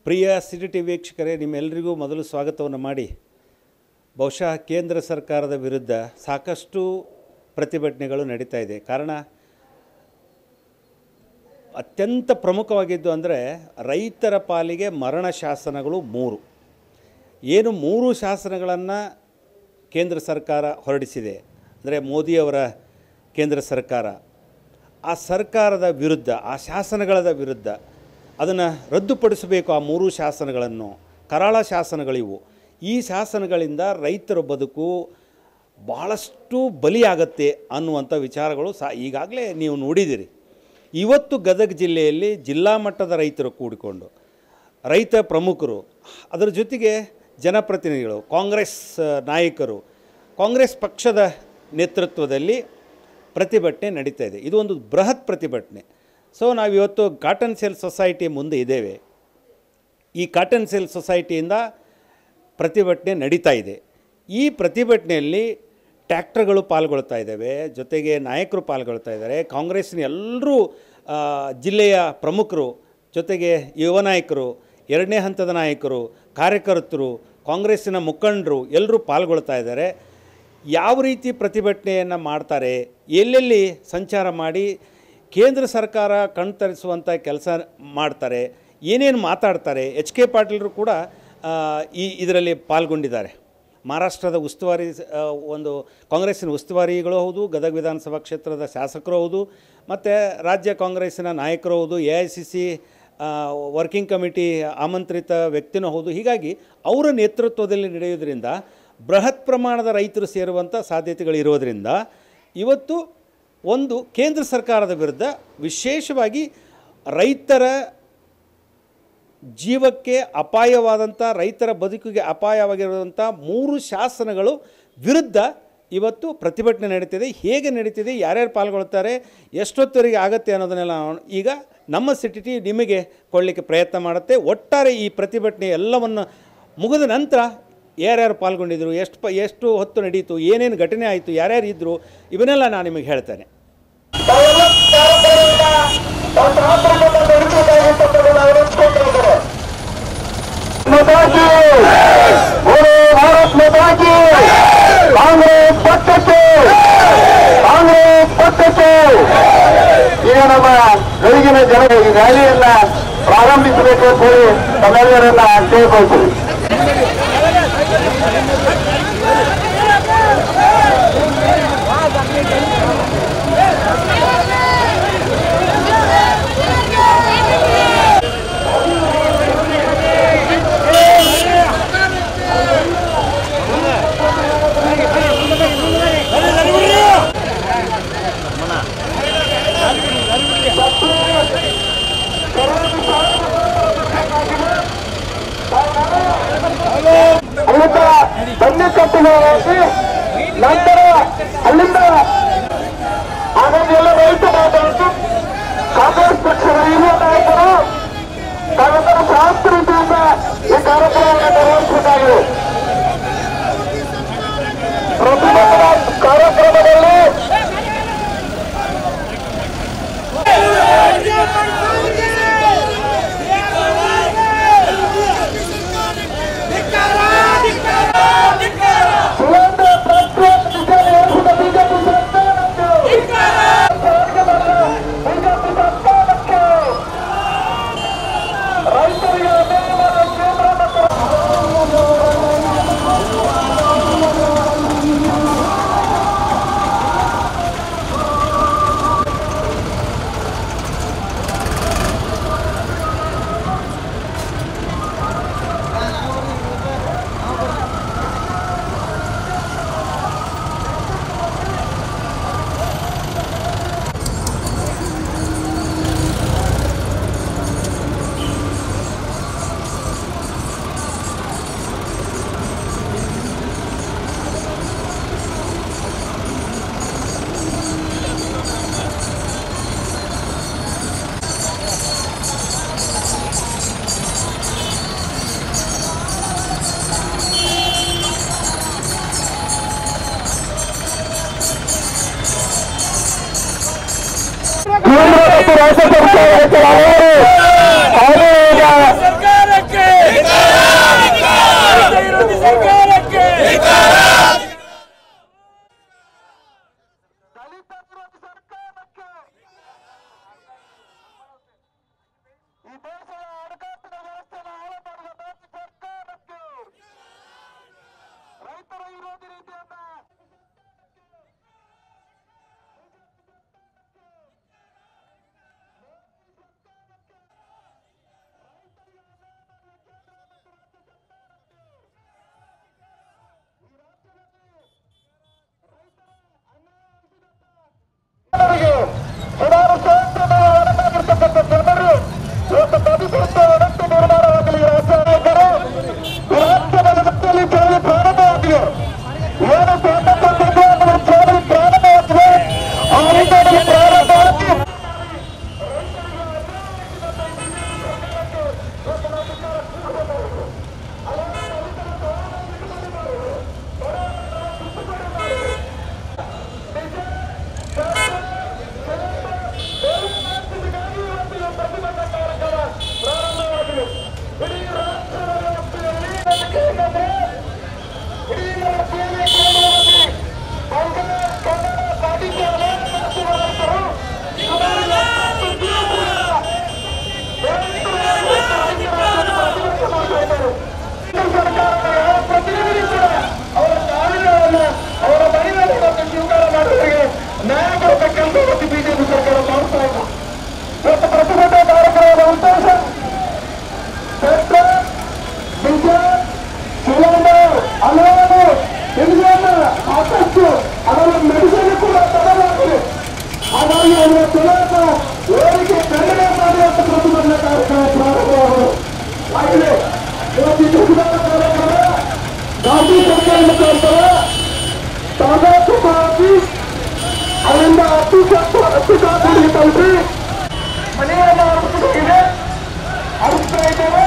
ಪ್ರಿಯ city T ವೀಕ್ಷಕರೇ ನಿಮ್ಮೆಲ್ಲರಿಗೂ ಮೊದಲು ಸ್ವಾಗತವನ್ನು ಮಾಡಿ ಬಹುಶಃ ಕೇಂದ್ರ ಸರ್ಕಾರದ ವಿರುದ್ಧ ಸಾಕಷ್ಟು ಪ್ರತಿಭಟನೆಗಳು ನಡೀತಾ ಇದೆ ಕಾರಣ ಅತ್ಯಂತ ಪ್ರಮುಖವಾಗಿದ್ದು ಅಂದರೆ ರೈತರ ಪಾಲಿಗೆ ಮರಣ ಶಾಸನಗಳು ಮೂರು ಏನು ಮೂರು ಶಾಸನಗಳನ್ನು ಕೇಂದ್ರ ಸರ್ಕಾರ ಹೊರಡಿಸಿದೆ ಅಂದರೆ ಮೋದಿಯವರ ಕೇಂದ್ರ ಸರ್ಕಾರ ಆ ಸರ್ಕಾರದ ವಿರುದ್ಧ ಆ ಶಾಸನಗಳ ವಿರುದ್ಧ ಅದನ್ನು ರದ್ದುಪಡಿಸಬೇಕು ಆ ಮೂರು ಶಾಸನಗಳನ್ನು ಕರಾಳ ಶಾಸನಗಳಿವು ಈ ಶಾಸನಗಳಿಂದ ರೈತರ ಬದುಕು ಭಾಳಷ್ಟು ಬಲಿಯಾಗತ್ತೆ ಅನ್ನುವಂಥ ವಿಚಾರಗಳು ಸಹ ಈಗಾಗಲೇ ನೀವು ನೋಡಿದ್ದೀರಿ ಇವತ್ತು ಗದಗ ಜಿಲ್ಲೆಯಲ್ಲಿ ಜಿಲ್ಲಾ ಮಟ್ಟದ ರೈತರು ಕೂಡಿಕೊಂಡು ರೈತ ಪ್ರಮುಖರು ಅದರ ಜೊತೆಗೆ ಜನಪ್ರತಿನಿಧಿಗಳು ಕಾಂಗ್ರೆಸ್ ಆ, ನಾಯಕರು ಕಾಂಗ್ರೆಸ್ ಪಕ್ಷದ ನೇತೃತ್ವದಲ್ಲಿ ಪ್ರತಿಭಟನೆ ನಡೀತಾ ಇದೆ ಇದು ಒಂದು ಬೃಹತ್ ಪ್ರತಿಭಟನೆ ಸೊ ನಾವಿವತ್ತು ಕಾಟನ್ ಸೇಲ್ ಸೊಸೈಟಿ ಮುಂದೆ ಇದ್ದೇವೆ ಈ ಕಾಟನ್ ಸೇಲ್ ಸೊಸೈಟಿಯಿಂದ ಪ್ರತಿಭಟನೆ ನಡೀತಾ ಇದೆ ಈ ಪ್ರತಿಭಟನೆಯಲ್ಲಿ ಟ್ಯಾಕ್ಟರ್ಗಳು ಪಾಲ್ಗೊಳ್ತಾ ಇದ್ದಾವೆ ಜೊತೆಗೆ ನಾಯಕರು ಪಾಲ್ಗೊಳ್ತಾ ಇದ್ದಾರೆ ಕಾಂಗ್ರೆಸ್ಸಿನ ಎಲ್ಲರೂ ಆ, ಜಿಲ್ಲೆಯ ಪ್ರಮುಖರು ಜೊತೆಗೆ ಯುವ ನಾಯಕರು ಎರಡನೇ ಹಂತದ ನಾಯಕರು ಕಾರ್ಯಕರ್ತರು ಕಾಂಗ್ರೆಸ್ಸಿನ ಮುಖಂಡರು ಎಲ್ಲರೂ ಪಾಲ್ಗೊಳ್ತಾ ಇದ್ದಾರೆ ಯಾವ ರೀತಿ ಪ್ರತಿಭಟನೆಯನ್ನು ಮಾಡ್ತಾರೆ ಎಲ್ಲೆಲ್ಲಿ ಸಂಚಾರ ಮಾಡಿ ಕೇಂದ್ರ ಸರ್ಕಾರ ಕಣ್ತರಿಸುವಂಥ ಕೆಲಸ ಮಾಡ್ತಾರೆ ಏನೇನು ಮಾತಾಡ್ತಾರೆ ಎಚ್ ಕೆ ಪಾಟೀಲರು ಕೂಡ ಆ, ಈ ಇದರಲ್ಲಿ ಪಾಲ್ಗೊಂಡಿದ್ದಾರೆ ಮಹಾರಾಷ್ಟ್ರದ ಉಸ್ತುವಾರಿ ಆ, ಒಂದು ಕಾಂಗ್ರೆಸ್ಸಿನ ಉಸ್ತುವಾರಿಗಳು ಹೌದು ಗದಗ ವಿಧಾನಸಭಾ ಕ್ಷೇತ್ರದ ಶಾಸಕರು ಹೌದು ಮತ್ತು ರಾಜ್ಯ ಕಾಂಗ್ರೆಸ್ಸಿನ ನಾಯಕರು ಹೌದು A I C C working committee ಆಮಂತ್ರಿತ ವ್ಯಕ್ತಿನೂ ಹೌದು ಹೀಗಾಗಿ ಅವರ ನೇತೃತ್ವದಲ್ಲಿ ನಡೆಯೋದ್ರಿಂದ ಬೃಹತ್ ಪ್ರಮಾಣದ ರೈತರು ಸೇರುವಂಥ ಸಾಧ್ಯತೆಗಳಿರೋದರಿಂದ ಇವತ್ತು ಒಂದು ಕೇಂದ್ರ ಸರ್ಕಾರದ ವಿರುದ್ಧ ವಿಶೇಷವಾಗಿ ರೈತರ ಜೀವಕ್ಕೆ ಅಪಾಯವಾದಂಥ ರೈತರ ಬದುಕಿಗೆ ಅಪಾಯವಾಗಿರುವಂಥ ಮೂರು ಶಾಸನಗಳು ವಿರುದ್ಧ ಇವತ್ತು ಪ್ರತಿಭಟನೆ ನಡೀತಿದೆ ಹೇಗೆ ನಡೀತಿದೆ ಯಾರ್ಯಾರು ಪಾಲ್ಗೊಳ್ತಾರೆ ಎಷ್ಟೊತ್ತವರೆಗೆ ಆಗುತ್ತೆ ಅನ್ನೋದನ್ನೆಲ್ಲ ನಾವು ಈಗ ನಮ್ಮ ಸಿಟಿ ನಿಮಗೆ ಕೊಡಲಿಕ್ಕೆ ಪ್ರಯತ್ನ ಮಾಡುತ್ತೆ ಒಟ್ಟಾರೆ ಈ ಪ್ರತಿಭಟನೆ ಎಲ್ಲವನ್ನು ಮುಗಿದ ನಂತರ ಯಾರ್ಯಾರು ಪಾಲ್ಗೊಂಡಿದ್ರು ಎಷ್ಟು ಪ ಎಷ್ಟು ಹೊತ್ತು ನಡೀತು ಏನೇನು ಘಟನೆ ಆಯಿತು ಯಾರ್ಯಾರು ಇದ್ದರು ಇವನ್ನೆಲ್ಲ ನಾನು ನಿಮಗೆ ಹೇಳ್ತೇನೆ ಮತಾಕಿ ಬೋಲೋ ಭಾರತ್ ಮತಾಕಿ ಕಾಂಗ್ರೆಸ್ ಪಕ್ಷಕ್ಕೆ ಕಾಂಗ್ರೆಸ್ ಪಕ್ಷಕ್ಕೆ ಈಗ ನಮ್ಮ ಬೆಳಗಿನ ಜನ ಈ ರ್ಯಾಲಿಯನ್ನ ಪ್ರಾರಂಭಿಸಬೇಕು ಅಂತ ಹೇಳಿ ತಮ್ಮೆಲ್ಲರನ್ನ ಕೇಳ್ಕೊಳ್ತೀವಿ ಅಲ್ಲಿಂದ ಬನ್ನಿ ಕಟ್ಟಿಗೆ ಹೋಗಿ ನಂತರ ಅಲ್ಲಿಂದ ಹಾಗಾಗಿ ಎಲ್ಲ ರೈತ ಮಾತಾಡಿತು ಕಾಂಗ್ರೆಸ್ ಪಕ್ಷದ ಹಿರಿಯ ನಾಯಕರು ತಾವೆಲ್ಲರೂ ಶಾಂತ ರೀತಿಯಿಂದ ಈ ಕಾರ್ಯಕ್ರಮವನ್ನು ನಿರ್ವಹಿಸಬೇಕಾಗಿದೆ ಪ್ರತಿಭಟನಾ ಕಾರ್ಯಕ್ರಮದಲ್ಲಿ ಸುರೇಂದ್ರ ಪ್ರಜ್ವಲ್ ನಿಜ ನೇಮಿಸಿದ ಬಿಜೆಪಿ ಸರ್ಕಾರಕ್ಕೆ ಬಿಜೆಪಿ ಸರ್ಕಾರಕ್ಕೆ ರೈತರಿಗೆ ಅನ್ಯಾಯವಾದ ಕೇಂದ್ರ ಮತ್ತು ಕೇಂದ್ರ ಮತ್ತು ರಾಜ್ಯ ಸರ್ಕಾರಕ್ಕೆ ಹಲವಾರು ಹಾಗೂ ಈಗ ದಲಿತ ವಿರೋಧಿ ಸರ್ಕಾರಕ್ಕೆ ಈ ದೇಶದ ಹಣಕಾಸಿನ ವ್ಯವಸ್ಥೆಯನ್ನು ಹಾಳು ಮಾಡಿದ ಮೋದಿ ಸರ್ಕಾರಕ್ಕೆ ರೈತರ ವಿರೋಧಿ ರೀತಿಯನ್ನ ಸುಧಾರಿಸತಕ್ಕಂಥ ಜನರು ಇವತ್ತು ಭವಿಷ್ಯದ ವ್ಯವಸ್ಥೆ ನಿರ್ಮಾಣವಾಗಲಿ ಈ ರಾಜ್ಯ ನಾಯಕರು ಈ ರಾಜ್ಯದ ವ್ಯವಸ್ಥೆಯಲ್ಲಿ ಚಳವಳಿ ಪ್ರಾರಂಭವಾಗಿದೆ ಏನು ಸ್ವಾತಂತ್ರ್ಯ ಸಿಗೋ ಅನ್ನುವ ಚಳವಳಿ ಪ್ರಾರಂಭವಾಗಿದೆ ಆ ರೀತಿಯಲ್ಲಿ ಪ್ರಾರಂಭವಾಗಿ ಅವರ ಮಹಿಳೆಯರನ್ನು ಸ್ವೀಕಾರ ಮಾಡುವವರಿಗೆ ನ್ಯಾಯ ಕೊಡಬೇಕೆಂದು ಇವತ್ತು ಬಿಜೆಪಿ ಸರ್ಕಾರ ಮಾಡ್ತಾ ಇದೆ ಇವತ್ತು ಪ್ರತಿಭಟನೆ ಕಾರ್ಯಕ್ರಮದ ಉದ್ದೇಶ ಪೆಟ್ರೋಲ್ ಡೀಸೆಲ್ ಸಿಲಿಂಡರ್ ಹಲವಾರು ಇಂಜಿನ್ ಸಾಕಷ್ಟು ಅದರ ಮೆಡಿಸಿನ್ ಕೂಡ ತಡವಾಗಿದೆ ಹಾಗಾಗಿ ಅವರ ತುಲಕ ಏರಿಕೆ ಕಡಿಮೆ ಮಾಡುವಂತ ಪ್ರತಿಭಟನೆ ಕಾರ್ಯಕ್ರಮ ಪ್ರಾರಂಭವಾಗಿದೆ ಆಗಿದೆ ಇವತ್ತು ಈ ಸುಧಾರಣಾ ಕಾರ್ಯಕ್ರಮ ರಾಜ್ಯ ಸರ್ಕಾರ ಮುಖಾಂತರ ತಾದಾತ್ಮಕವಾಗಿ ಅವರಿಂದ ಹತ್ತು ಸತ್ತು ಹತ್ತು ಖಾತೆಗೆ ತಲುಪಿ ಮನೆಯನ್ನು ಅರ್ಪಿಸಿದೆ ಅರ್ಪಿಸ್ತಾ ಇದ್ದೇವೆ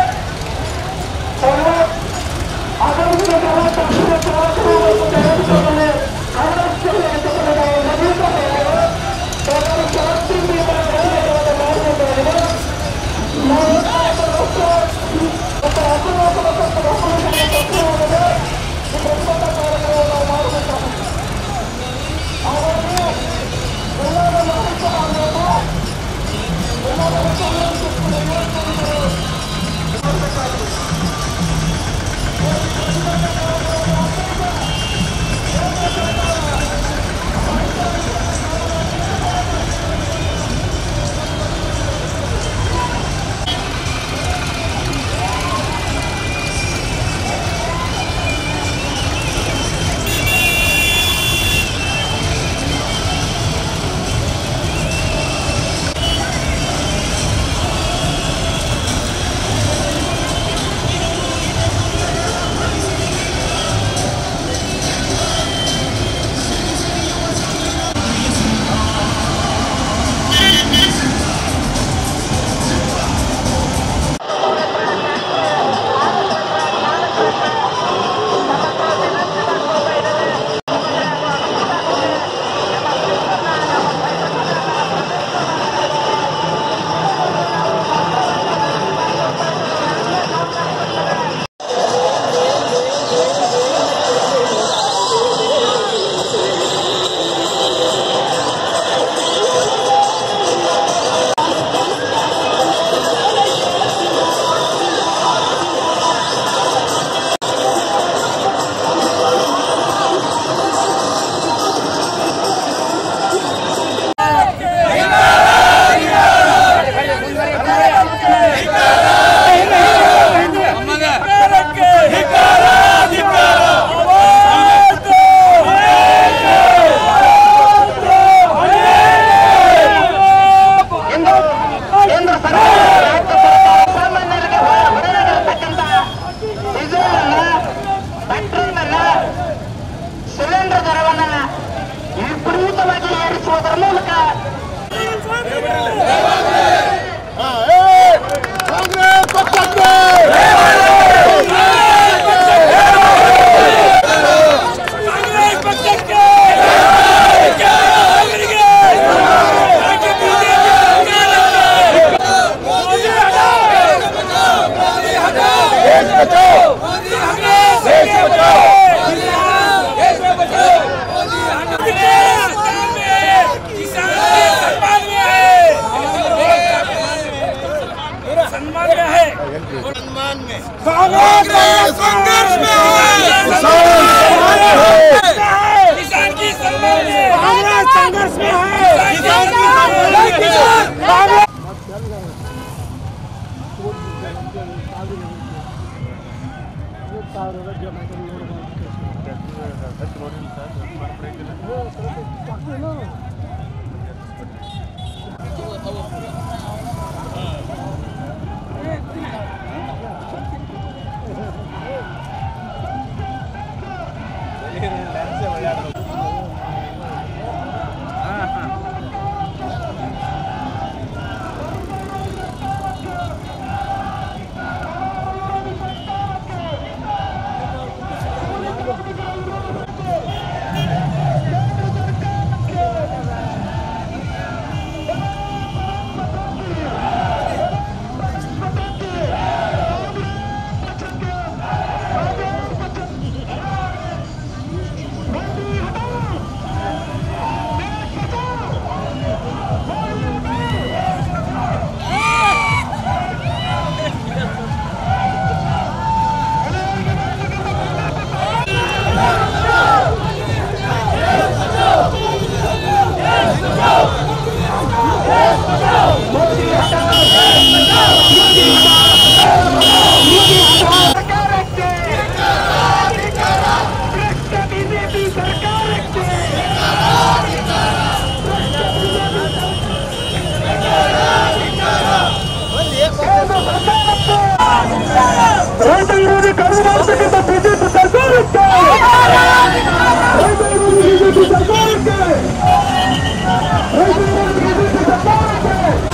ಆಗಮಿಸಿದ ತಕ್ಷಣ ಚಾಲಕರು ಮತ್ತು ಚಾಲಕರಲ್ಲಿ ಕಾಂಗ್ರೆಸ್ ಕೆಲಸಗಳನ್ನು ನವೀಕರಿಸಿದ್ದಾರೆ. ಸರ್ಕಾರ ಶಾಂತಿಯಿಂದ ಕಾರ್ಯಕ್ರಮವನ್ನು ಮಾಡಬೇಕಾಗಿದೆ. ನಾವು ಮತ್ತು ಅಸಮಾಧಾನ ಮತ್ತು ಒಕ್ಕೂಟದ ತತ್ವವಾಗಿದೆ. ಈ ಪ್ರತಿಭಟನಾ ಕಾರ್ಯಕ್ರಮವನ್ನು ನಾವು ಮಾಡಬೇಕಾಗಿದೆ. ಹಾಗಾಗಿ ಎಲ್ಲರ ನಾಯಕ ಆಗಬೇಕು ಎಂದು ಕೇಂದ್ರ ಸರ್ಕಾರ ರಾಜ್ಯ ಸರ್ಕಾರ ಸಾಮಾನ್ಯರಿಗೆ ಹೊರ- ಹೊರನಡೆಯತಕ್ಕಂತ ಡೀಸೆಲ್ ಅನ್ನ ಪೆಟ್ರೋಲ್ ಅನ್ನ ಸಿಲಿಂಡರ್ ದರವನ್ನ ವಿಪರೀತವಾಗಿ ಏರಿಸುವುದರ ಮೂಲಕ ದೇಶ ಬಚಾವ್ संघर्ष में है ಸರ್ಕಾರಕ್ಕೆ ಭ್ರಷ್ಟ ಬಿಜೆಪಿ ಸರ್ಕಾರಕ್ಕೆ ರೈತ ವಿರೋಧಿ ಕಡಿಮೆ ಮಾಡತಕ್ಕಂಥ ಬಿಜೆಪಿ ಸರ್ಕಾರಕ್ಕೆ ರೈತ ವಿರೋಧಿ ಬಿಜೆಪಿ ಸರ್ಕಾರಕ್ಕೆ ರೈತ ವಿರೋಧಿ ಬಿಜೆಪಿ ಸರ್ಕಾರಕ್ಕೆ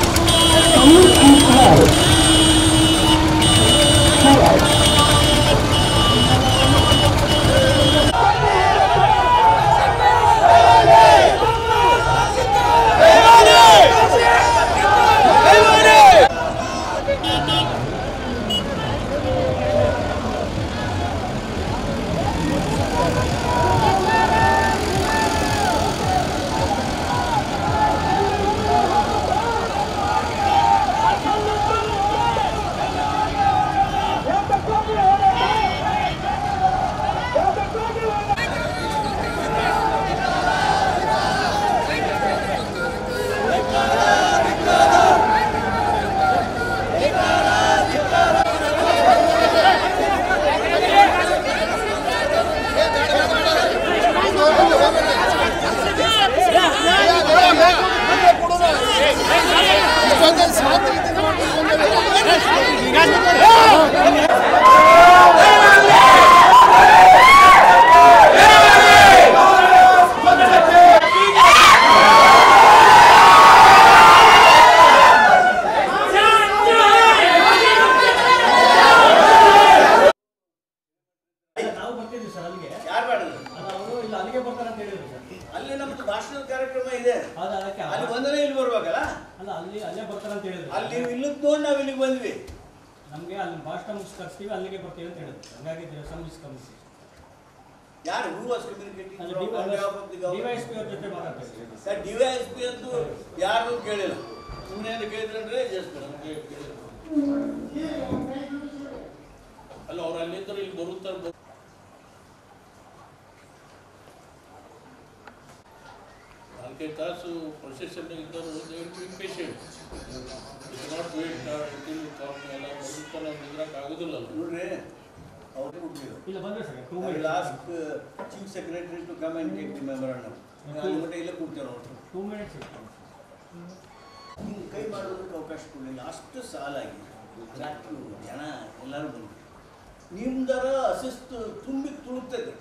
ನಾವು ಬರ್ತಿದ್ವಿ ಸರ್ ಅಲ್ಲಿಗೆ ಯಾರು ಮಾಡಿದ್ರು ಅಲ್ಲ ಅವರು ಇಲ್ಲ ಅಲ್ಲಿಗೆ ಬರ್ತಾರೆ ಅಂತ ಹೇಳಿದ್ರು ಸರ್ ಅಲ್ಲಿ ನಮ್ದು ಭಾಷಣದ ಕಾರ್ಯಕ್ರಮ ಇದೆ ಅದು ಅದಕ್ಕೆ ಅಲ್ಲಿ ಬಂದರೆ ಇಲ್ಲಿ ಬರ್ಬೇಕಲ್ಲ ಅಲ್ಲ ಅಲ್ಲಿ ಅಲ್ಲೇ ಬರ್ತಾರೆ ಅಂತ ಹೇಳಿದ್ರು ಅಲ್ಲಿ ನೀವು ಇಲ್ಲಿಗೆ ತಗೊಂಡು ನಾವು ಇಲ್ಲಿಗೆ ಬಂದ್ವಿ ನಮಗೆ ಅಲ್ಲಿ ಭಾಷಣ ಮುಗಿಸಿ ಕರ್ಸ್ತೀವಿ ಅಲ್ಲಿಗೆ ಬರ್ತೀವಿ ಅಂತ ಹೇಳಿದ್ರು ಹಂಗಾಗಿ ಸಂಬಂಧಿಸಿ ಕಮಿಸಿ ಯಾರು ಹೂ ವಾಸ್ ಕಮ್ಯುನಿಕೇಟಿಂಗ್ ಅಲ್ಲಿ ಡಿವೈಎಸ್ ಪಿ ಅವ್ರ ಜೊತೆ ಮಾತಾಡ್ತೀವಿ sir D Y S P ಅಂತೂ ಯಾರು ಕೇಳಿಲ್ಲ ಸುಮ್ಮನೆ ಕೇಳಿದ್ರೆ ಜಸ್ಟ್ ಅಲ್ಲ ಅವ್ರು ಅಲ್ಲಿಂದ ಇಲ್ಲಿ ಬರುತ್ತಾರೆ ಬರು- ನಾಲ್ಕೈದು ತಾಸು ಪ್ರೊಸೆಷನ್ ಇದ್ದವರು impatient not wait till coffee ಎಲ್ಲ ಬರುತ್ತಲ್ಲ ನಿದ್ರಕ್ಕೆ ಆಗೋದಿಲ್ಲ ಅಲ್ಲ ನೋಡ್ರಿ ಅವ್ರು ಕೊಟ್ಟಿದ್ರು ಇಲ್ಲ ಬಂದ್ರೆ sir too I will ask chief secretary to come and take the memorandum ಅಲ್ಲಿ ಮಟ್ಟ ಇಲ್ಲೇ ಕೂಡ್ತೇವೆ ಅವ್ರು ಟೂ ಮಿನಿಟ್ಸ್ ಇತ್ತು ಹಿಂಗೆ ಕೈ ಮಾಡೋದಕ್ಕೆ ಅವಕಾಶ ಕೊಡಲಿಲ್ಲ ಅಷ್ಟು ಸಾಲಾಗಿ ಟ್ರ್ಯಾಕ್ಟ್ರು ಜನ ಎಲ್ಲರೂ ಬಂದರು ನಿಮ್ದರ ಅಸಿಸ್ತು ತುಂಬಿ ತುಳುಕ್ತದೆ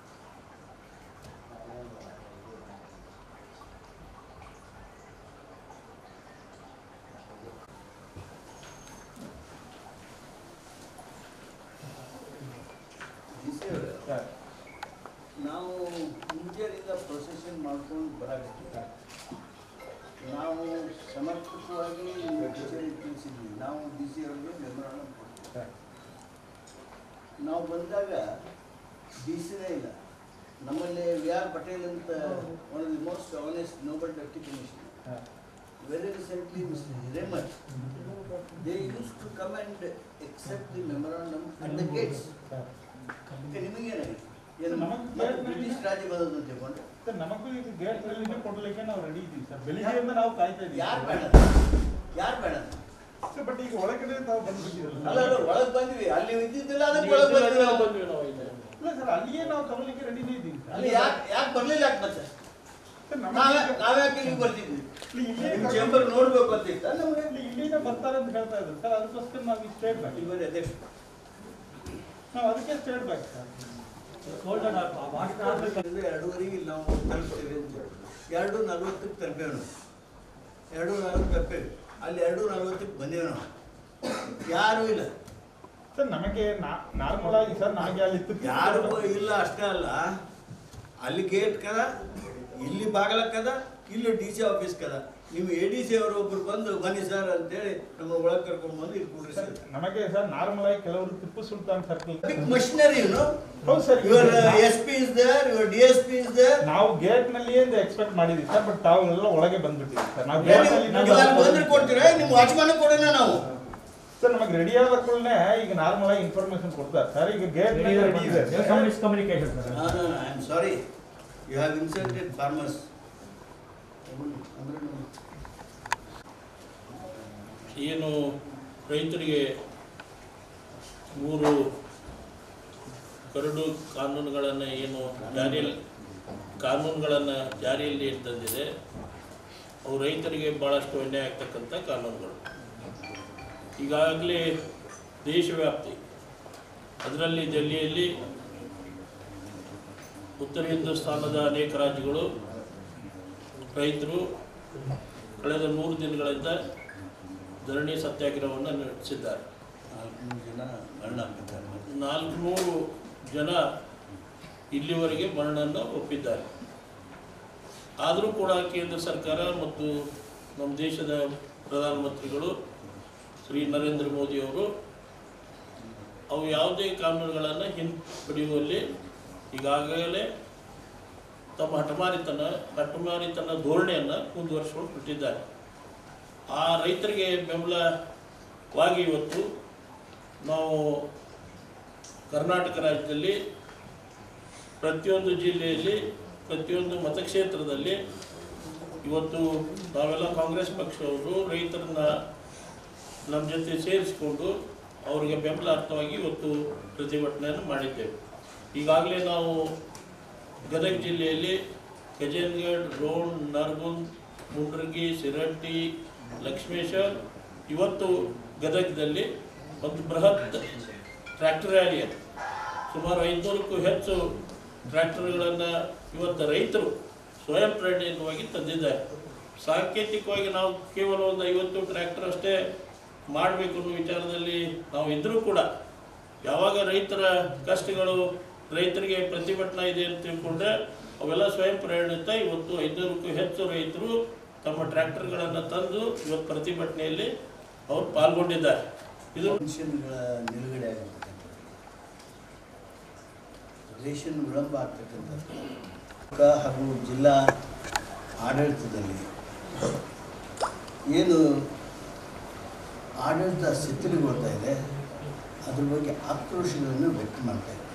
ನಾವು ಮುಂಜಾನೆಯಿಂದ ಪ್ರೊಸೆಷನ್ ಮಾಡ್ಕೊಂಡು ಬರಾಕತ್ತೀವಿ ನಾವು ಸಮರ್ಪಕವಾಗಿ ಕಚೇರಿ ತಿಳಿಸಿದ್ವಿ ನಾವು ಡಿ ಸಿ ಅವರಿಗೆ ಮೆಮೊರಾಂಡಮ್ ಕೊಡ್ತೀವಿ ನಾವು ಬಂದಾಗ ಡಿ ಸಿನೇ ಇಲ್ಲ ನಮ್ಮಲ್ಲಿ ವಿ ಆರ್ ಪಟೇಲ್ ಅಂತ one of the most honest noble deputy commissioner very recently mister Hiremath they use to come and accept the memorandum at the gates ನಿಮಗೇನಾಗಿದೆ ಏನು ಮತ್ತೆ ಬ್ರಿಟಿಷ್ ರಾಜ್ಯ ಬಂದದ್ದು ಅಂತ ತಿಳ್ಕೊಂಡು ಸರ್ ನಮಗೂ ಈಗ ಗೇಟ್ ನಲ್ಲಿ ಕೊಡ್ಲಿಕ್ಕೆ ನಾವು ರೆಡಿ ಇದ್ದೀವಿ ಸರ್ ಬೆಳಿಗ್ಗೆಯಿಂದ ನಾವು ಕಾಯ್ತಾ ಇದ್ದೀವಿ ಯಾರು ಬೇಡ ಯಾರು ಬೇಡ ಸರ್ ಬಟ್ ಈಗ ಒಳಗಡೆ ತಾವು ಬಂದ್ಬಿಟ್ಟಿರಲ್ಲ ಅಲ್ಲ ಅಲ್ಲ ಒಳಗೆ ಬಂದ್ವಿ ಅಲ್ಲಿ ಇದ್ದಿದ್ದಿಲ್ಲ ಅದಕ್ಕೆ ಒಳಗೆ ಬಂದ್ವಿ ನಾವು. ಬಂದ್ವಿ ನಾವು ಇಲ್ಲಿ ಇಲ್ಲ ಸರ್ ಅಲ್ಲಿಯೇ ನಾವು ತಗೊಳ್ಳಿಕ್ಕೆ ರೆಡಿನೇ ಇದ್ದೀವಿ ಸರ್. ಅಲ್ಲಿ ಯಾಕೆ ಯಾಕೆ ಬರ್ಲಿಲ್ಲ ಯಾಕೆ ಮತ್ತೆ ಸರ್, ನಮಗೆ ನಾವೇ ಈಗ- ನಾವ್ಯಾಕೆ ಇಲ್ಲಿ ಬರ್ತಿದ್ವಿ ಇಲ್ಲಿ ಇಲ್ಲೇ ನಿಮ್ಮ ಚೇಂಬರ್ ನೋಡ್ಬೇಕು ಅಂತ ಇತ್ತ ನಮಗೆ ಇಲ್ಲಿ ಇಲ್ಲಿಂದ ಬರ್ತಾರೆ ಅಂತ ಹೇಳ್ತಾ ಇದ್ರು ಸರ್ ಅದಕ್ಕೋಸ್ಕರ ನಾವು ಸ್ಟೇಟ್ ಬ್ಯಾಕ್ ಇವರೇ ಅಧ್ಯಕ್ಷ ನಾವು ಅದಕ್ಕೆ ಸ್ಟೇಟ್ ಬ್ಯಾಕ್ ಸರ್ ಸೋಲ್ಡರ್ ಭಾಷಣ ಆದ್ಮೇಲೆ ಅಂದ್ರೆ ಎರಡೂವರೆಗೆ ಇಲ್ಲಿ ನಾವು ತಲುಪ್ತೇವೆ ಅಂತ ಹೇಳಿ. ಎರಡು ನಲ್ವತ್ತಕ್ಕೆ ತಲುಪೇವೆ ನಾವು ಎರಡು ನಲ್ವತ್ತು ತಲುಪೇವೆ ಅಲ್ಲಿ ಎರಡು ನಲ್ವತ್ತಕ್ಕೆ ಬಂದೇವೆ ನಾವು ಯಾರೂ ಇಲ್ಲ ಸರ್ ನಮಗೆ ನಾರ್ಮಲ್ ಆಗಿ ಸರ್ ನಮಗೆ ಅಲ್ಲಿ ತುರ್ತು- ಯಾರು ಇಲ್ಲ ಅಷ್ಟೇ ಅಲ್ಲ ಅಲ್ಲಿ ಗೇಟ್ ಕದ ಇಲ್ಲಿ ಬಾಗಲ ಕದ ಇಲ್ಲಿ ಡಿ ಸಿ ಆಫೀಸ್ ಕದ ನಿಮ್ಮ ಎ ಡಿ ಸಿ ಅವರು ಒಬ್ರು ಬಂದು ಬನ್ನಿ ಸರ್ ಅಂತೇಳಿ ನಮ್ಮ ಒಳಗೆ ಕರ್ಕೊಂಡು ಬಂದು ಇಲ್ಲಿ ಸರ್, ಕೂರಿಸಿದ್ರು ನಮಗೆ ಸರ್ ನಾರ್ಮಲ್ ಆಗಿ ಕೆಲವರು Tipu Sultan circle big machinery ಇವನು ಹೌದು sir your S P is there your D S P is there ನಾವು ಗೇಟ್ ನಲ್ಲಿಯೇ ಎಕ್ಸ್ಪೆಕ್ಟ್ ಮಾಡಿದ್ವಿ ಸರ್ ಬಟ್ ತಾವೆಲ್ಲ ಒಳಗೆ ಬಂದ್ಬಿಟ್ಟಿವಿ ಸರ್ ನಾವು ಗೇಟ್ ನೀವು ಅಲ್ಲಿ ಬಂದ್ರೆ ಕೊಡ್ತೀರಾ ನಿಮ್ಮ ವಾಚ್ಮನ್ ಕೊಡೋಣ ನಾವು ಸರ್ ನಮಗೆ ರೆಡಿ ಆದ ಕೂಡಲೇ ಈಗ ನಾರ್ಮಲ್ ಆಗಿ ಇನ್ಫಾರ್ಮೇಶನ್ ಕೊಡ್ತಾರೆ ಸರ್ ಈಗ ಗೇಟ್ ರೆಡಿ ಇದೆ communication sir I am sorry you have insulted farmers ಏನು ರೈತರಿಗೆ ಮೂರು ಕರಡು ಕಾನೂನುಗಳನ್ನು ಏನು ಜಾರಿಯಲ್ಲಿ ಕಾನೂನುಗಳನ್ನು ಜಾರಿಯಲ್ಲಿ ತಂದಿದೆ ಅವು ರೈತರಿಗೆ ಭಾಳಷ್ಟು ಅನ್ಯಾಯ ಆಗ್ತಕ್ಕಂಥ ಕಾನೂನುಗಳು ಈಗಾಗಲೇ ದೇಶವ್ಯಾಪ್ತಿ ಅದರಲ್ಲಿ ದೆಹಲಿಯಲ್ಲಿ ಉತ್ತರ ಹಿಂದೂಸ್ತಾನದ ಅನೇಕ ರಾಜ್ಯಗಳು ರೈತರು ಕಳೆದ ನೂರು ದಿನಗಳಿಂದ ಧರಣಿ ಸತ್ಯಾಗ್ರಹವನ್ನು ನಡೆಸಿದ್ದಾರೆ ನಾಲ್ಕು ಜನ ಮರಣ ಆಗ್ತಿದ್ದಾರೆ ನಾಲ್ಕುನೂರು ಜನ ಇಲ್ಲಿವರೆಗೆ ಮರಣವನ್ನು ಒಪ್ಪಿದ್ದಾರೆ ಆದರೂ ಕೂಡ ಕೇಂದ್ರ ಸರ್ಕಾರ ಮತ್ತು ನಮ್ಮ ದೇಶದ ಪ್ರಧಾನಮಂತ್ರಿಗಳು ಶ್ರೀ ನರೇಂದ್ರ ಮೋದಿಯವರು ಅವು ಯಾವುದೇ ಕಾನೂನುಗಳನ್ನು ಹಿಂಪಡೆಯುವಲ್ಲಿ ಈಗಾಗಲೇ ತಮ್ಮ ಹಠಮಾರಿತನ ಹಠಮಾರಿತನ ಧೋರಣೆಯನ್ನು ಮುಂದುವರಿಸಿಕೊಂಡು ಬಿಟ್ಟಿದ್ದಾರೆ ಆ ರೈತರಿಗೆ ಬೆಂಬಲವಾಗಿ ಇವತ್ತು ನಾವು ಕರ್ನಾಟಕ ರಾಜ್ಯದಲ್ಲಿ ಪ್ರತಿಯೊಂದು ಜಿಲ್ಲೆಯಲ್ಲಿ ಪ್ರತಿಯೊಂದು ಮತಕ್ಷೇತ್ರದಲ್ಲಿ ಇವತ್ತು ನಾವೆಲ್ಲ ಕಾಂಗ್ರೆಸ್ ಪಕ್ಷವರು ರೈತರನ್ನ ನಮ್ಮ ಜೊತೆ ಸೇರಿಸಿಕೊಂಡು ಅವರಿಗೆ ಬೆಂಬಲಾರ್ಥವಾಗಿ ಇವತ್ತು ಪ್ರತಿಭಟನೆಯನ್ನು ಮಾಡಿದ್ದೇವೆ ಈಗಾಗಲೇ ನಾವು ಗದಗ ಜಿಲ್ಲೆಯಲ್ಲಿ ಗಜೇಂದ್ಗಢ ರೋಣ ನರಗುಂದ್ ಮುಂಡ್ರಗಿ ಸಿರಟ್ಟಿ ಲಕ್ಷ್ಮೇಶ್ವರ್ ಇವತ್ತು ಗದಗದಲ್ಲಿ ಒಂದು ಬೃಹತ್ ಟ್ರ್ಯಾಕ್ಟರ್ ರ್ಯಾಲಿಯನ್ನು ಸುಮಾರು ಐದುನೂರಕ್ಕೂ ಹೆಚ್ಚು ಟ್ರ್ಯಾಕ್ಟರ್ಗಳನ್ನು ಇವತ್ತು ರೈತರು ಸ್ವಯಂ ಪ್ರೇರಣೆಯವಾಗಿ ತಂದಿದ್ದಾರೆ ಸಾಂಕೇತಿಕವಾಗಿ ನಾವು ಕೇವಲ ಒಂದು ಐವತ್ತು ಟ್ರ್ಯಾಕ್ಟರ್ ಅಷ್ಟೇ ಮಾಡಬೇಕು ಅನ್ನೋ ವಿಚಾರದಲ್ಲಿ ನಾವು ಇದ್ದರೂ ಕೂಡ ಯಾವಾಗ ರೈತರ ಕಷ್ಟಗಳು ರೈತರಿಗೆ ಪ್ರತಿಭಟನಾ ಇದೆ ಅಂತ ತಿಳ್ಕೊಂಡ್ರೆ ಅವೆಲ್ಲ ಸ್ವಯಂ ಪ್ರೇರಣೆತ ಇವತ್ತು ಐದುನೂರಕ್ಕೂ ಹೆಚ್ಚು ರೈತರು ತಮ್ಮ ಟ್ರ್ಯಾಕ್ಟರ್ಗಳನ್ನು ತಂದು ಇವತ್ತು ಪ್ರತಿಭಟನೆಯಲ್ಲಿ ಅವರು ಪಾಲ್ಗೊಂಡಿದ್ದಾರೆ ಇದು ಪೆನ್ಷನ್ಗಳ ನಿಲುಗಡೆ ಆಗಿರ್ತಕ್ಕಂಥದ್ದು ರೇಷನ್ ವಿಳಂಬ ಆಗ್ತಕ್ಕಂಥದ್ದು ಕ ಹಾಗೂ ಜಿಲ್ಲಾ ಆಡಳಿತದಲ್ಲಿ ಏನು ಆಡಳಿತ ಶಿಥಿಲಗೊಳ್ತಾ ಇದೆ ಅದ್ರ ಬಗ್ಗೆ ಆಕ್ರೋಶಗಳನ್ನು ವ್ಯಕ್ತ ಮಾಡ್ತಾ ಇದ್ದಾರೆ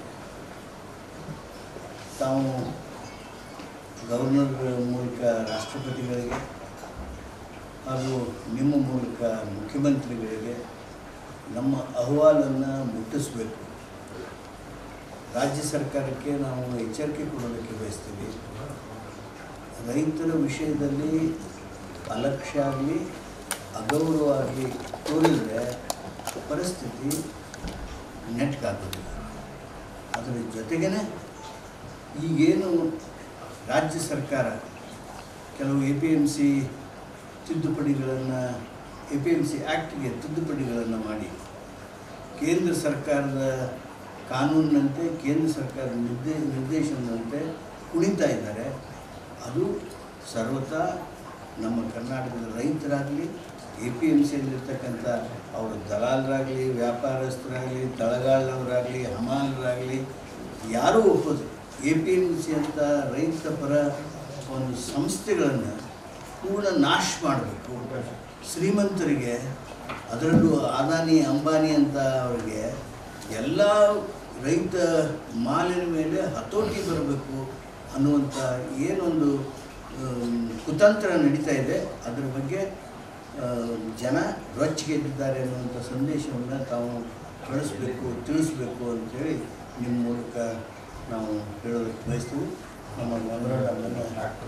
ತಾವು ಗವರ್ನರ್ಗಳ ಮೂಲಕ ರಾಷ್ಟ್ರಪತಿಗಳಿಗೆ ಹಾಗೂ ನಿಮ್ಮ ಮೂಲಕ ಮುಖ್ಯಮಂತ್ರಿಗಳಿಗೆ ನಮ್ಮ ಅಹವಾಲನ್ನು ಮುಟ್ಟಿಸಬೇಕು ರಾಜ್ಯ ಸರ್ಕಾರಕ್ಕೆ ನಾವು ಎಚ್ಚರಿಕೆ ಕೊಡೋದಕ್ಕೆ ಬಯಸ್ತೀವಿ ರೈತರ ವಿಷಯದಲ್ಲಿ ಅಲಕ್ಷ್ಯ ಆಗಲಿ ಅಗೌರವ ಆಗಲಿ ತೋರಿದರೆ ಪರಿಸ್ಥಿತಿ ನೆಟ್ಗಾಗೋದಿಲ್ಲ ಅದರ ಜೊತೆಗೇ ಈಗೇನು ರಾಜ್ಯ ಸರ್ಕಾರ ಕೆಲವು ಎ ಪಿ ಎಮ್ ಸಿ ತಿದ್ದುಪಡಿಗಳನ್ನು ಎ ಪಿ ಎಮ್ ಸಿ ಆ್ಯಕ್ಟ್ಗೆ ತಿದ್ದುಪಡಿಗಳನ್ನು ಮಾಡಿ ಕೇಂದ್ರ ಸರ್ಕಾರದ ಕಾನೂನಿನಂತೆ ಕೇಂದ್ರ ಸರ್ಕಾರದ ನಿರ್ದೇ ನಿರ್ದೇಶನದಂತೆ ಕುಣಿತಾ ಇದ್ದಾರೆ ಅದು ಸರ್ವತಾ ನಮ್ಮ ಕರ್ನಾಟಕದ ರೈತರಾಗಲಿ ಎ ಪಿ ಎಮ್ ಸಿಯಲ್ಲಿರ್ತಕ್ಕಂಥ ಅವರು ದಲಾಲರಾಗಲಿ ವ್ಯಾಪಾರಸ್ಥರಾಗಲಿ ತಳಗಾಳವರಾಗಲಿ ಹಮಾಲರಾಗಲಿ ಯಾರೂ ಒಪ್ಪೋದು ಎ ಪಿ ಎಮ್ ಸಿ ಅಂತ ರೈತ ಪರ ಒಂದು ಸಂಸ್ಥೆಗಳನ್ನು ಪೂರ್ಣ ನಾಶ ಮಾಡಬೇಕು ಶ್ರೀಮಂತರಿಗೆ ಅದರಲ್ಲೂ ಅದಾನಿ ಅಂಬಾನಿ ಅಂತ ಅವರಿಗೆ ಎಲ್ಲ ರೈತ ಮಾಲಿನ ಮೇಲೆ ಹತೋಟಿ ಬರಬೇಕು ಅನ್ನುವಂಥ ಏನೊಂದು ಆಮ್, ಕುತಂತ್ರ ನಡೀತಾ ಇದೆ ಅದರ ಬಗ್ಗೆ ಆ, ಜನ ರೊಚ್ಚಿಗೆದ್ದಿದ್ದಾರೆ ಅನ್ನುವಂಥ ಸಂದೇಶವನ್ನು ತಾವು ಕಳಿಸ್ಬೇಕು ತಿಳಿಸ್ಬೇಕು ಅಂತೇಳಿ ನಿಮ್ಮ ಮೂಲಕ ನಾವು ಹೇಳೋದಕ್ಕೆ ಬಯಸ್ತೀವಿ ನಮ್ಮ ಮೆಮೊರಾಂಡಮನ್ನು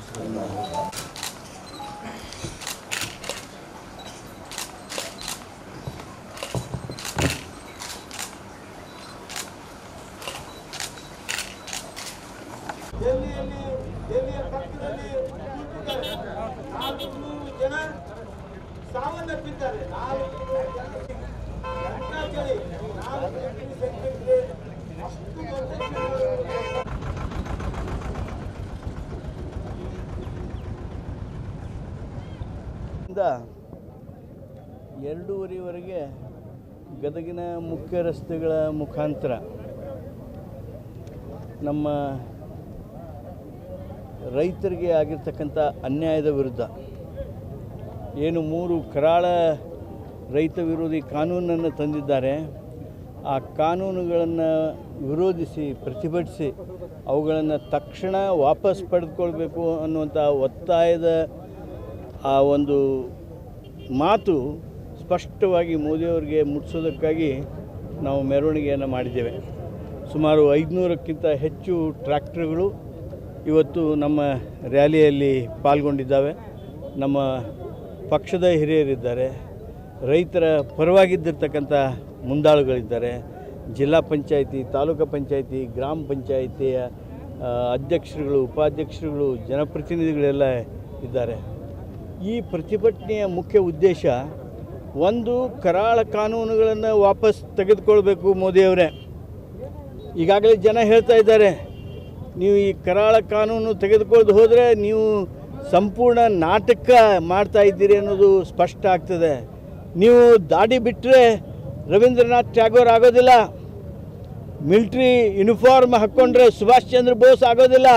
ದೆಹಲಿಯಲ್ಲಿ ದೆಹಲಿಯ ಪಕ್ಕದಲ್ಲಿ ಕೂತಿದ್ದಾರೆ. ನಾಲ್ಕು ಜನ ಸಾವನ್ನಪ್ಪಿದ್ದಾರೆ ನಾಲ್ಕು ಜನ ಎಂತ ಚಳಿ ನಾಲ್ಕು ಡಿಗ್ರಿ ಸೆಲ್ಸಿಯಸ್ಗೆ ಅಷ್ಟು ದೊಡ್ಡ ಚಳಿ. ಇಂದ ಎರಡೂವರೆವರೆಗೆ ಗದಗಿನ ಮುಖ್ಯ ರಸ್ತೆಗಳ ಮುಖಾಂತರ ನಮ್ಮ ರೈತರಿಗೆ ಆಗಿರ್ತಕ್ಕಂಥ ಅನ್ಯಾಯದ ವಿರುದ್ಧ ಏನು ಮೂರು ಕರಾಳ ರೈತ ವಿರೋಧಿ ಕಾನೂನನ್ನು ತಂದಿದ್ದಾರೆ ಆ ಕಾನೂನುಗಳನ್ನು ವಿರೋಧಿಸಿ ಪ್ರತಿಭಟಿಸಿ ಅವುಗಳನ್ನು ತಕ್ಷಣ ವಾಪಸ್ ಪಡೆದುಕೊಳ್ಬೇಕು ಅನ್ನುವಂಥ ಒತ್ತಾಯದ ಆ ಒಂದು ಮಾತು ಸ್ಪಷ್ಟವಾಗಿ ಮೋದಿಯವರಿಗೆ ಮುಟ್ಟಿಸೋದಕ್ಕಾಗಿ ನಾವು ಮೆರವಣಿಗೆಯನ್ನು ಮಾಡಿದ್ದೇವೆ ಸುಮಾರು ಐದುನೂರಕ್ಕಿಂತ ಹೆಚ್ಚು ಟ್ರ್ಯಾಕ್ಟರ್ಗಳು ಇವತ್ತು ನಮ್ಮ ರ್ಯಾಲಿಯಲ್ಲಿ ಪಾಲ್ಗೊಂಡಿದ್ದಾವೆ ನಮ್ಮ ಪಕ್ಷದ ಹಿರಿಯರಿದ್ದಾರೆ ರೈತರ ಪರವಾಗಿದ್ದಿರ್ತಕ್ಕಂಥ ಮುಂದಾಳುಗಳಿದ್ದಾರೆ ಜಿಲ್ಲಾ ಪಂಚಾಯಿತಿ ತಾಲೂಕು ಪಂಚಾಯಿತಿ ಗ್ರಾಮ ಪಂಚಾಯಿತಿಯ ಆ, ಅಧ್ಯಕ್ಷರುಗಳು ಉಪಾಧ್ಯಕ್ಷರುಗಳು ಜನಪ್ರತಿನಿಧಿಗಳೆಲ್ಲ ಇದ್ದಾರೆ ಈ ಪ್ರತಿಭಟನೆಯ ಮುಖ್ಯ ಉದ್ದೇಶ ಒಂದು ಕರಾಳ ಕಾನೂನುಗಳನ್ನು ವಾಪಸ್ ತೆಗೆದುಕೊಳ್ಬೇಕು ಮೋದಿಯವರೇ ಈಗಾಗಲೇ ಜನ ಹೇಳ್ತಾ ಇದ್ದಾರೆ ನೀವು ಈ ಕರಾಳ ಕಾನೂನು ತೆಗೆದುಕೊಳ್ಳದೆ ಹೋದರೆ ನೀವು ಸಂಪೂರ್ಣ ನಾಟಕ ಮಾಡ್ತಾ ಇದ್ದೀರಿ ಅನ್ನೋದು ಸ್ಪಷ್ಟ ಆಗ್ತದೆ ನೀವು ದಾಡಿ ಬಿಟ್ಟರೆ ರವೀಂದ್ರನಾಥ್ ಟ್ಯಾಗೋರ್ ಆಗೋದಿಲ್ಲ ಮಿಲ್ಟ್ರಿ ಯೂನಿಫಾರ್ಮ್ ಹಾಕ್ಕೊಂಡ್ರೆ ಸುಭಾಷ್ ಚಂದ್ರ ಬೋಸ್ ಆಗೋದಿಲ್ಲ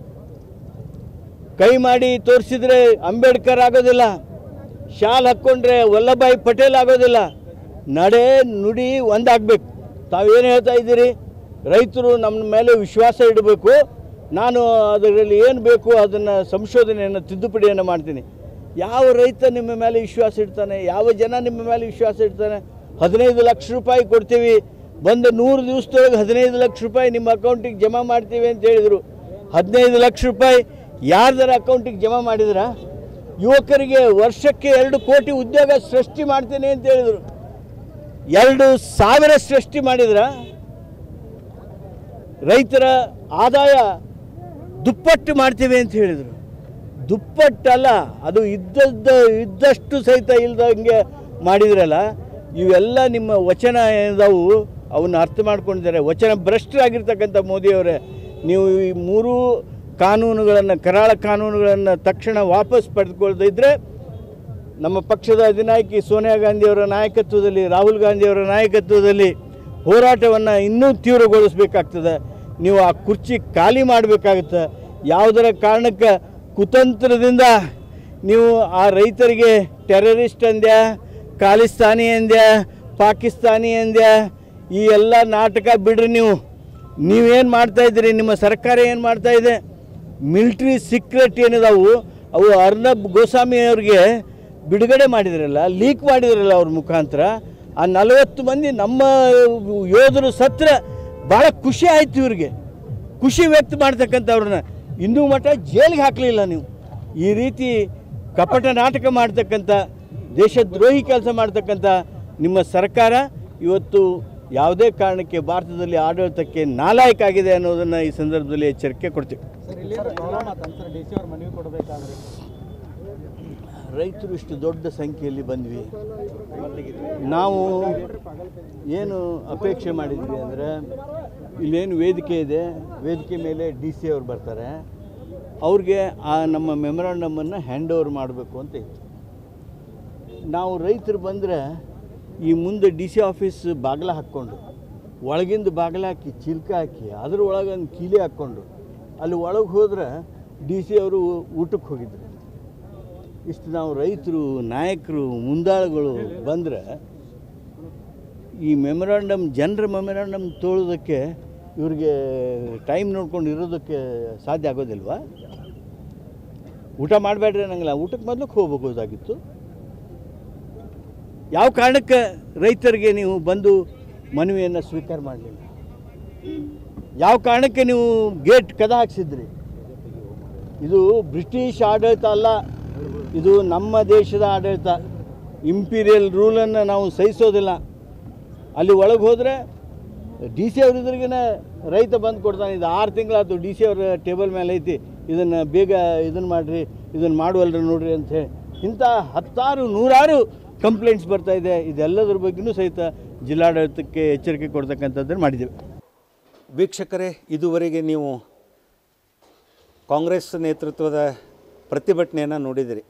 ಕೈ ಮಾಡಿ ತೋರಿಸಿದ್ರೆ ಅಂಬೇಡ್ಕರ್ ಆಗೋದಿಲ್ಲ ಶಾಲ್ ಹಾಕ್ಕೊಂಡ್ರೆ ವಲ್ಲಭಾಯಿ ಪಟೇಲ್ ಆಗೋದಿಲ್ಲ ನಡೆ ನುಡಿ ಒಂದಾಗಬೇಕು ತಾವೇನು ಹೇಳ್ತಾ ಇದ್ದೀರಿ ರೈತರು ನಮ್ಮ ಮೇಲೆ ವಿಶ್ವಾಸ ಇಡಬೇಕು ನಾನು ಅದರಲ್ಲಿ ಏನು ಬೇಕು ಅದನ್ನು ಸಂಶೋಧನೆಯನ್ನು ತಿದ್ದುಪಡಿಯನ್ನು ಮಾಡ್ತೀನಿ ಯಾವ ರೈತ ನಿಮ್ಮ ಮೇಲೆ ವಿಶ್ವಾಸ ಇಡ್ತಾನೆ ಯಾವ ಜನ ನಿಮ್ಮ ಮೇಲೆ ವಿಶ್ವಾಸ ಇಡ್ತಾನೆ ಹದಿನೈದು ಲಕ್ಷ ರೂಪಾಯಿ ಕೊಡ್ತೀವಿ ಬಂದು ನೂರು ದಿವಸದೊಳಗೆ ಹದಿನೈದು ಲಕ್ಷ ರೂಪಾಯಿ ನಿಮ್ಮ ಅಕೌಂಟಿಗೆ ಜಮಾ ಮಾಡ್ತೀವಿ ಅಂತ ಹೇಳಿದರು ಹದಿನೈದು ಲಕ್ಷ ರೂಪಾಯಿ ಯಾರ್ದಾರ ಅಕೌಂಟಿಗೆ ಜಮಾ ಮಾಡಿದ್ರ ಯುವಕರಿಗೆ ವರ್ಷಕ್ಕೆ ಎರಡು ಕೋಟಿ ಉದ್ಯೋಗ ಸೃಷ್ಟಿ ಮಾಡ್ತೀನಿ ಅಂತ ಹೇಳಿದರು ಎರಡು ಸಾವಿರ ಸೃಷ್ಟಿ ಮಾಡಿದ್ರ ರೈತರ ಆದಾಯ ದುಪ್ಪಟ್ಟು ಮಾಡ್ತೀವಿ ಅಂತ ಹೇಳಿದರು ದುಪ್ಪಟ್ಟಲ್ಲ ಅದು ಇದ್ದದ್ದು ಇದ್ದಷ್ಟು ಸಹಿತ ಇಲ್ದಂಗೆ ಮಾಡಿದ್ರಲ್ಲ ಇವೆಲ್ಲ ನಿಮ್ಮ ವಚನ ಏನಿದಾವು ಅವನ್ನ ಅರ್ಥ ಮಾಡ್ಕೊಂಡಿದ್ದಾರೆ ವಚನ ಭ್ರಷ್ಟರಾಗಿರ್ತಕ್ಕಂಥ ಮೋದಿಯವರೇ ನೀವು ಈ ಮೂರೂ ಕಾನೂನುಗಳನ್ನು ಕರಾಳ ಕಾನೂನುಗಳನ್ನು ತಕ್ಷಣ ವಾಪಸ್ ಪಡೆದುಕೊಳ್ಳದಿದ್ದರೆ ನಮ್ಮ ಪಕ್ಷದ ಅಧಿನಾಯಕಿ ಸೋನಿಯಾ ಗಾಂಧಿಯವರ ನಾಯಕತ್ವದಲ್ಲಿ ರಾಹುಲ್ ಗಾಂಧಿಯವರ ನಾಯಕತ್ವದಲ್ಲಿ ಹೋರಾಟವನ್ನು ಇನ್ನೂ ತೀವ್ರಗೊಳಿಸಬೇಕಾಗ್ತದೆ ನೀವು ಆ ಕುರ್ಚಿ ಖಾಲಿ ಮಾಡಬೇಕಾಗುತ್ತೆ ಯಾವುದರ ಕಾರಣಕ್ಕೆ ಕುತಂತ್ರದಿಂದ ನೀವು ಆ ರೈತರಿಗೆ ಟೆರರಿಸ್ಟ್ ಅಂದ್ಯ ಖಾಲಿಸ್ತಾನಿ ಅಂದ್ಯ ಪಾಕಿಸ್ತಾನಿ ಅಂದ್ಯ ಈ ಎಲ್ಲ ನಾಟಕ ಬಿಡ್ರಿ ನೀವು ನೀವೇನು ಮಾಡ್ತಾ ಇದ್ದೀರಿ ನಿಮ್ಮ ಸರ್ಕಾರ ಏನು ಮಾಡ್ತಾ ಇದೆ ಮಿಲ್ಟ್ರಿ ಸೀಕ್ರೆಟ್ ಏನಿದಾವು ಅವು ಅರ್ನಬ್ ಗೋಸ್ವಾಮಿ ಅವ್ರಿಗೆ ಬಿಡುಗಡೆ ಮಾಡಿದ್ರಲ್ಲ ಲೀಕ್ ಮಾಡಿದ್ರಲ್ಲ ಅವ್ರ ಮುಖಾಂತರ ಆ ನಲವತ್ತು ಮಂದಿ ನಮ್ಮ ಯೋಧರು ಸತ್ರ ಭಾಳ ಖುಷಿ ಆಯ್ತು ಇವ್ರಿಗೆ ಖುಷಿ ವ್ಯಕ್ತ ಮಾಡ್ತಕ್ಕಂಥವ್ರನ್ನ ಇನ್ನೂ ಮಟ್ಟ ಜೈಲಿಗೆ ಹಾಕಲಿಲ್ಲ ನೀವು ಈ ರೀತಿ ಕಪಟ ನಾಟಕ ಮಾಡ್ತಕ್ಕಂಥ ದೇಶದ್ರೋಹಿ ಕೆಲಸ ಮಾಡ್ತಕ್ಕಂಥ ನಿಮ್ಮ ಸರ್ಕಾರ ಇವತ್ತು ಯಾವುದೇ ಕಾರಣಕ್ಕೆ ಭಾರತದಲ್ಲಿ ಆಡಳಿತಕ್ಕೆ ನಾಲಾಯಕ ಆಗಿದೆ ಅನ್ನೋದನ್ನು ಈ ಸಂದರ್ಭದಲ್ಲಿ ಎಚ್ಚರಿಕೆ ಕೊಡ್ತೀವಿ ರೈತರು ಇಷ್ಟು ದೊಡ್ಡ ಸಂಖ್ಯೆಯಲ್ಲಿ ಬಂದ್ವಿ ನಾವು ಏನು ಅಪೇಕ್ಷೆ ಮಾಡಿದ್ವಿ ಅಂದರೆ ಇಲ್ಲೇನು ವೇದಿಕೆ ಇದೆ ವೇದಿಕೆ ಮೇಲೆ ಡಿ ಸಿ ಅವ್ರು ಬರ್ತಾರೆ ಅವ್ರಿಗೆ ಆ ನಮ್ಮ ಮೆಮೊರಾಂಡಮನ್ನು ಹ್ಯಾಂಡ್ ಓವರ್ ಮಾಡಬೇಕು ಅಂತ ಇತ್ತು ನಾವು ರೈತರು ಬಂದರೆ ಈ ಮುಂದೆ ಡಿ ಸಿ ಆಫೀಸ್ ಬಾಗಿಲ ಹಾಕ್ಕೊಂಡು ಒಳಗಿಂದ ಬಾಗಿಲ ಹಾಕಿ ಚಿಲ್ಕ ಹಾಕಿ ಅದ್ರ ಒಳಗೆ ಒಂದು ಕೀಲಿ ಹಾಕ್ಕೊಂಡು ಅಲ್ಲಿ ಒಳಗೆ ಹೋದ್ರೆ ಡಿ ಸಿ ಅವರು ಊಟಕ್ಕೆ ಹೋಗಿದ್ರು ಇಷ್ಟು ನಾವು ರೈತರು ನಾಯಕರು ಮುಂದಾಳುಗಳು ಬಂದರೆ ಈ ಮೆಮೊರಾಂಡಮ್ ಜನರ ಮೆಮೊರಾಂಡಮ್ ತೋಳೋದಕ್ಕೆ ಇವ್ರಿಗೆ ಟೈಮ್ ನೋಡ್ಕೊಂಡು ಇರೋದಕ್ಕೆ ಸಾಧ್ಯ ಆಗೋದಿಲ್ವಾ ಊಟ ಮಾಡಬೇಡ್ರಿ ಅನ್ನಂಗಿಲ್ಲ ಊಟಕ್ಕೆ ಮೊದಲಕ್ಕೆ ಹೋಗ್ಬೋದಾಗಿತ್ತು ಯಾವ ಕಾರಣಕ್ಕೆ ರೈತರಿಗೆ ನೀವು ಬಂದು ಮನವಿಯನ್ನು ಸ್ವೀಕಾರ ಮಾಡಲಿಲ್ಲ ಯಾವ ಕಾರಣಕ್ಕೆ ನೀವು ಗೇಟ್ ಕದ ಹಾಕ್ಸಿದ್ರಿ ಇದು ಬ್ರಿಟಿಷ್ ಆಡಳಿತ ಅಲ್ಲ ಇದು ನಮ್ಮ ದೇಶದ ಆಡಳಿತ ಇಂಪೀರಿಯಲ್ ರೂಲನ್ನು ನಾವು ಸಹಿಸೋದಿಲ್ಲ ಅಲ್ಲಿ ಒಳಗೆ ಹೋದರೆ ಡಿ ಸಿ ಅವ್ರ ಇದ್ರಿಗಿನ ರೈತ ಬಂದು ಕೊಡ್ತಾನೆ ಇದು ಆರು ತಿಂಗಳಾಯ್ತು ಡಿ ಸಿ ಅವ್ರ ಟೇಬಲ್ ಮೇಲೆ ಐತಿ ಇದನ್ನು ಬೇಗ ಇದನ್ನು ಮಾಡಿರಿ ಇದನ್ನು ಮಾಡುವಲ್ರಿ ನೋಡ್ರಿ ಅಂತ ಹೇಳಿ ಇಂಥ ಹತ್ತಾರು ನೂರಾರು ಕಂಪ್ಲೇಂಟ್ಸ್ ಬರ್ತಾ ಇದೆ ಇದೆಲ್ಲದ್ರ ಬಗ್ಗೆನೂ ಸಹಿತ ಜಿಲ್ಲಾಡಳಿತಕ್ಕೆ ಎಚ್ಚರಿಕೆ ಕೊಡ್ತಕ್ಕಂಥದ್ದನ್ನು ಮಾಡಿದ್ದೇವೆ ವೀಕ್ಷಕರೇ ಇದುವರೆಗೆ ನೀವು ಕಾಂಗ್ರೆಸ್ ನೇತೃತ್ವದ ಪ್ರತಿಭಟನೆಯನ್ನು ನೋಡಿದಿರಿ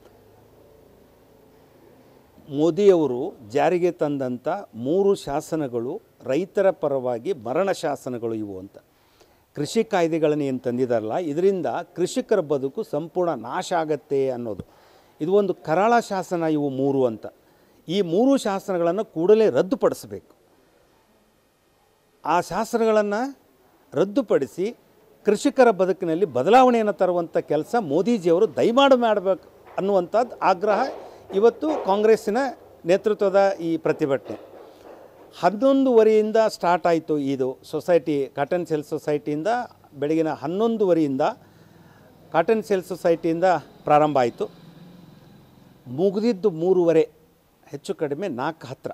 ಮೋದಿಯವರು ಜಾರಿಗೆ ತಂದಂಥ ಮೂರು ಶಾಸನಗಳು ರೈತರ ಪರವಾಗಿ ಮರಣ ಶಾಸನಗಳು ಇವು ಅಂತ ಕೃಷಿ ಕಾಯ್ದೆಗಳನ್ನು ಏನು ತಂದಿದಾರಲ್ಲ ಇದರಿಂದ ಕೃಷಿಕರ ಬದುಕು ಸಂಪೂರ್ಣ ನಾಶ ಆಗತ್ತೆ ಅನ್ನೋದು ಇದು ಒಂದು ಕರಾಳ ಶಾಸನ ಇವು ಮೂರು ಅಂತ ಈ ಮೂರು ಶಾಸನಗಳನ್ನು ಕೂಡಲೇ ರದ್ದುಪಡಿಸಬೇಕು ಆ ಶಾಸನಗಳನ್ನು ರದ್ದುಪಡಿಸಿ ಕೃಷಿಕರ ಬದುಕಿನಲ್ಲಿ ಬದಲಾವಣೆಯನ್ನು ತರುವಂಥ ಕೆಲಸ ಮೋದಿಜಿಯವರು ದಯಮಾಡಿ ಮಾಡಬೇಕು ಅನ್ನುವಂಥದ್ದು ಆಗ್ರಹ ಇವತ್ತು ಕಾಂಗ್ರೆಸ್ಸಿನ ನೇತೃತ್ವದ ಈ ಪ್ರತಿಭಟನೆ ಹನ್ನೊಂದುವರೆಯಿಂದ ಸ್ಟಾರ್ಟ್ ಆಯಿತು ಇದು ಸೊಸೈಟಿ ಕಾಟನ್ ಸೆಲ್ ಸೊಸೈಟಿಯಿಂದ ಬೆಳಗಿನ ಹನ್ನೊಂದುವರೆಯಿಂದ ಕಾಟನ್ ಸೆಲ್ ಸೊಸೈಟಿಯಿಂದ ಪ್ರಾರಂಭ ಆಯಿತು ಮುಗಿದಿದ್ದು ಮೂರುವರೆ ಹೆಚ್ಚು ಕಡಿಮೆ ನಾಲ್ಕು ಹತ್ತಿರ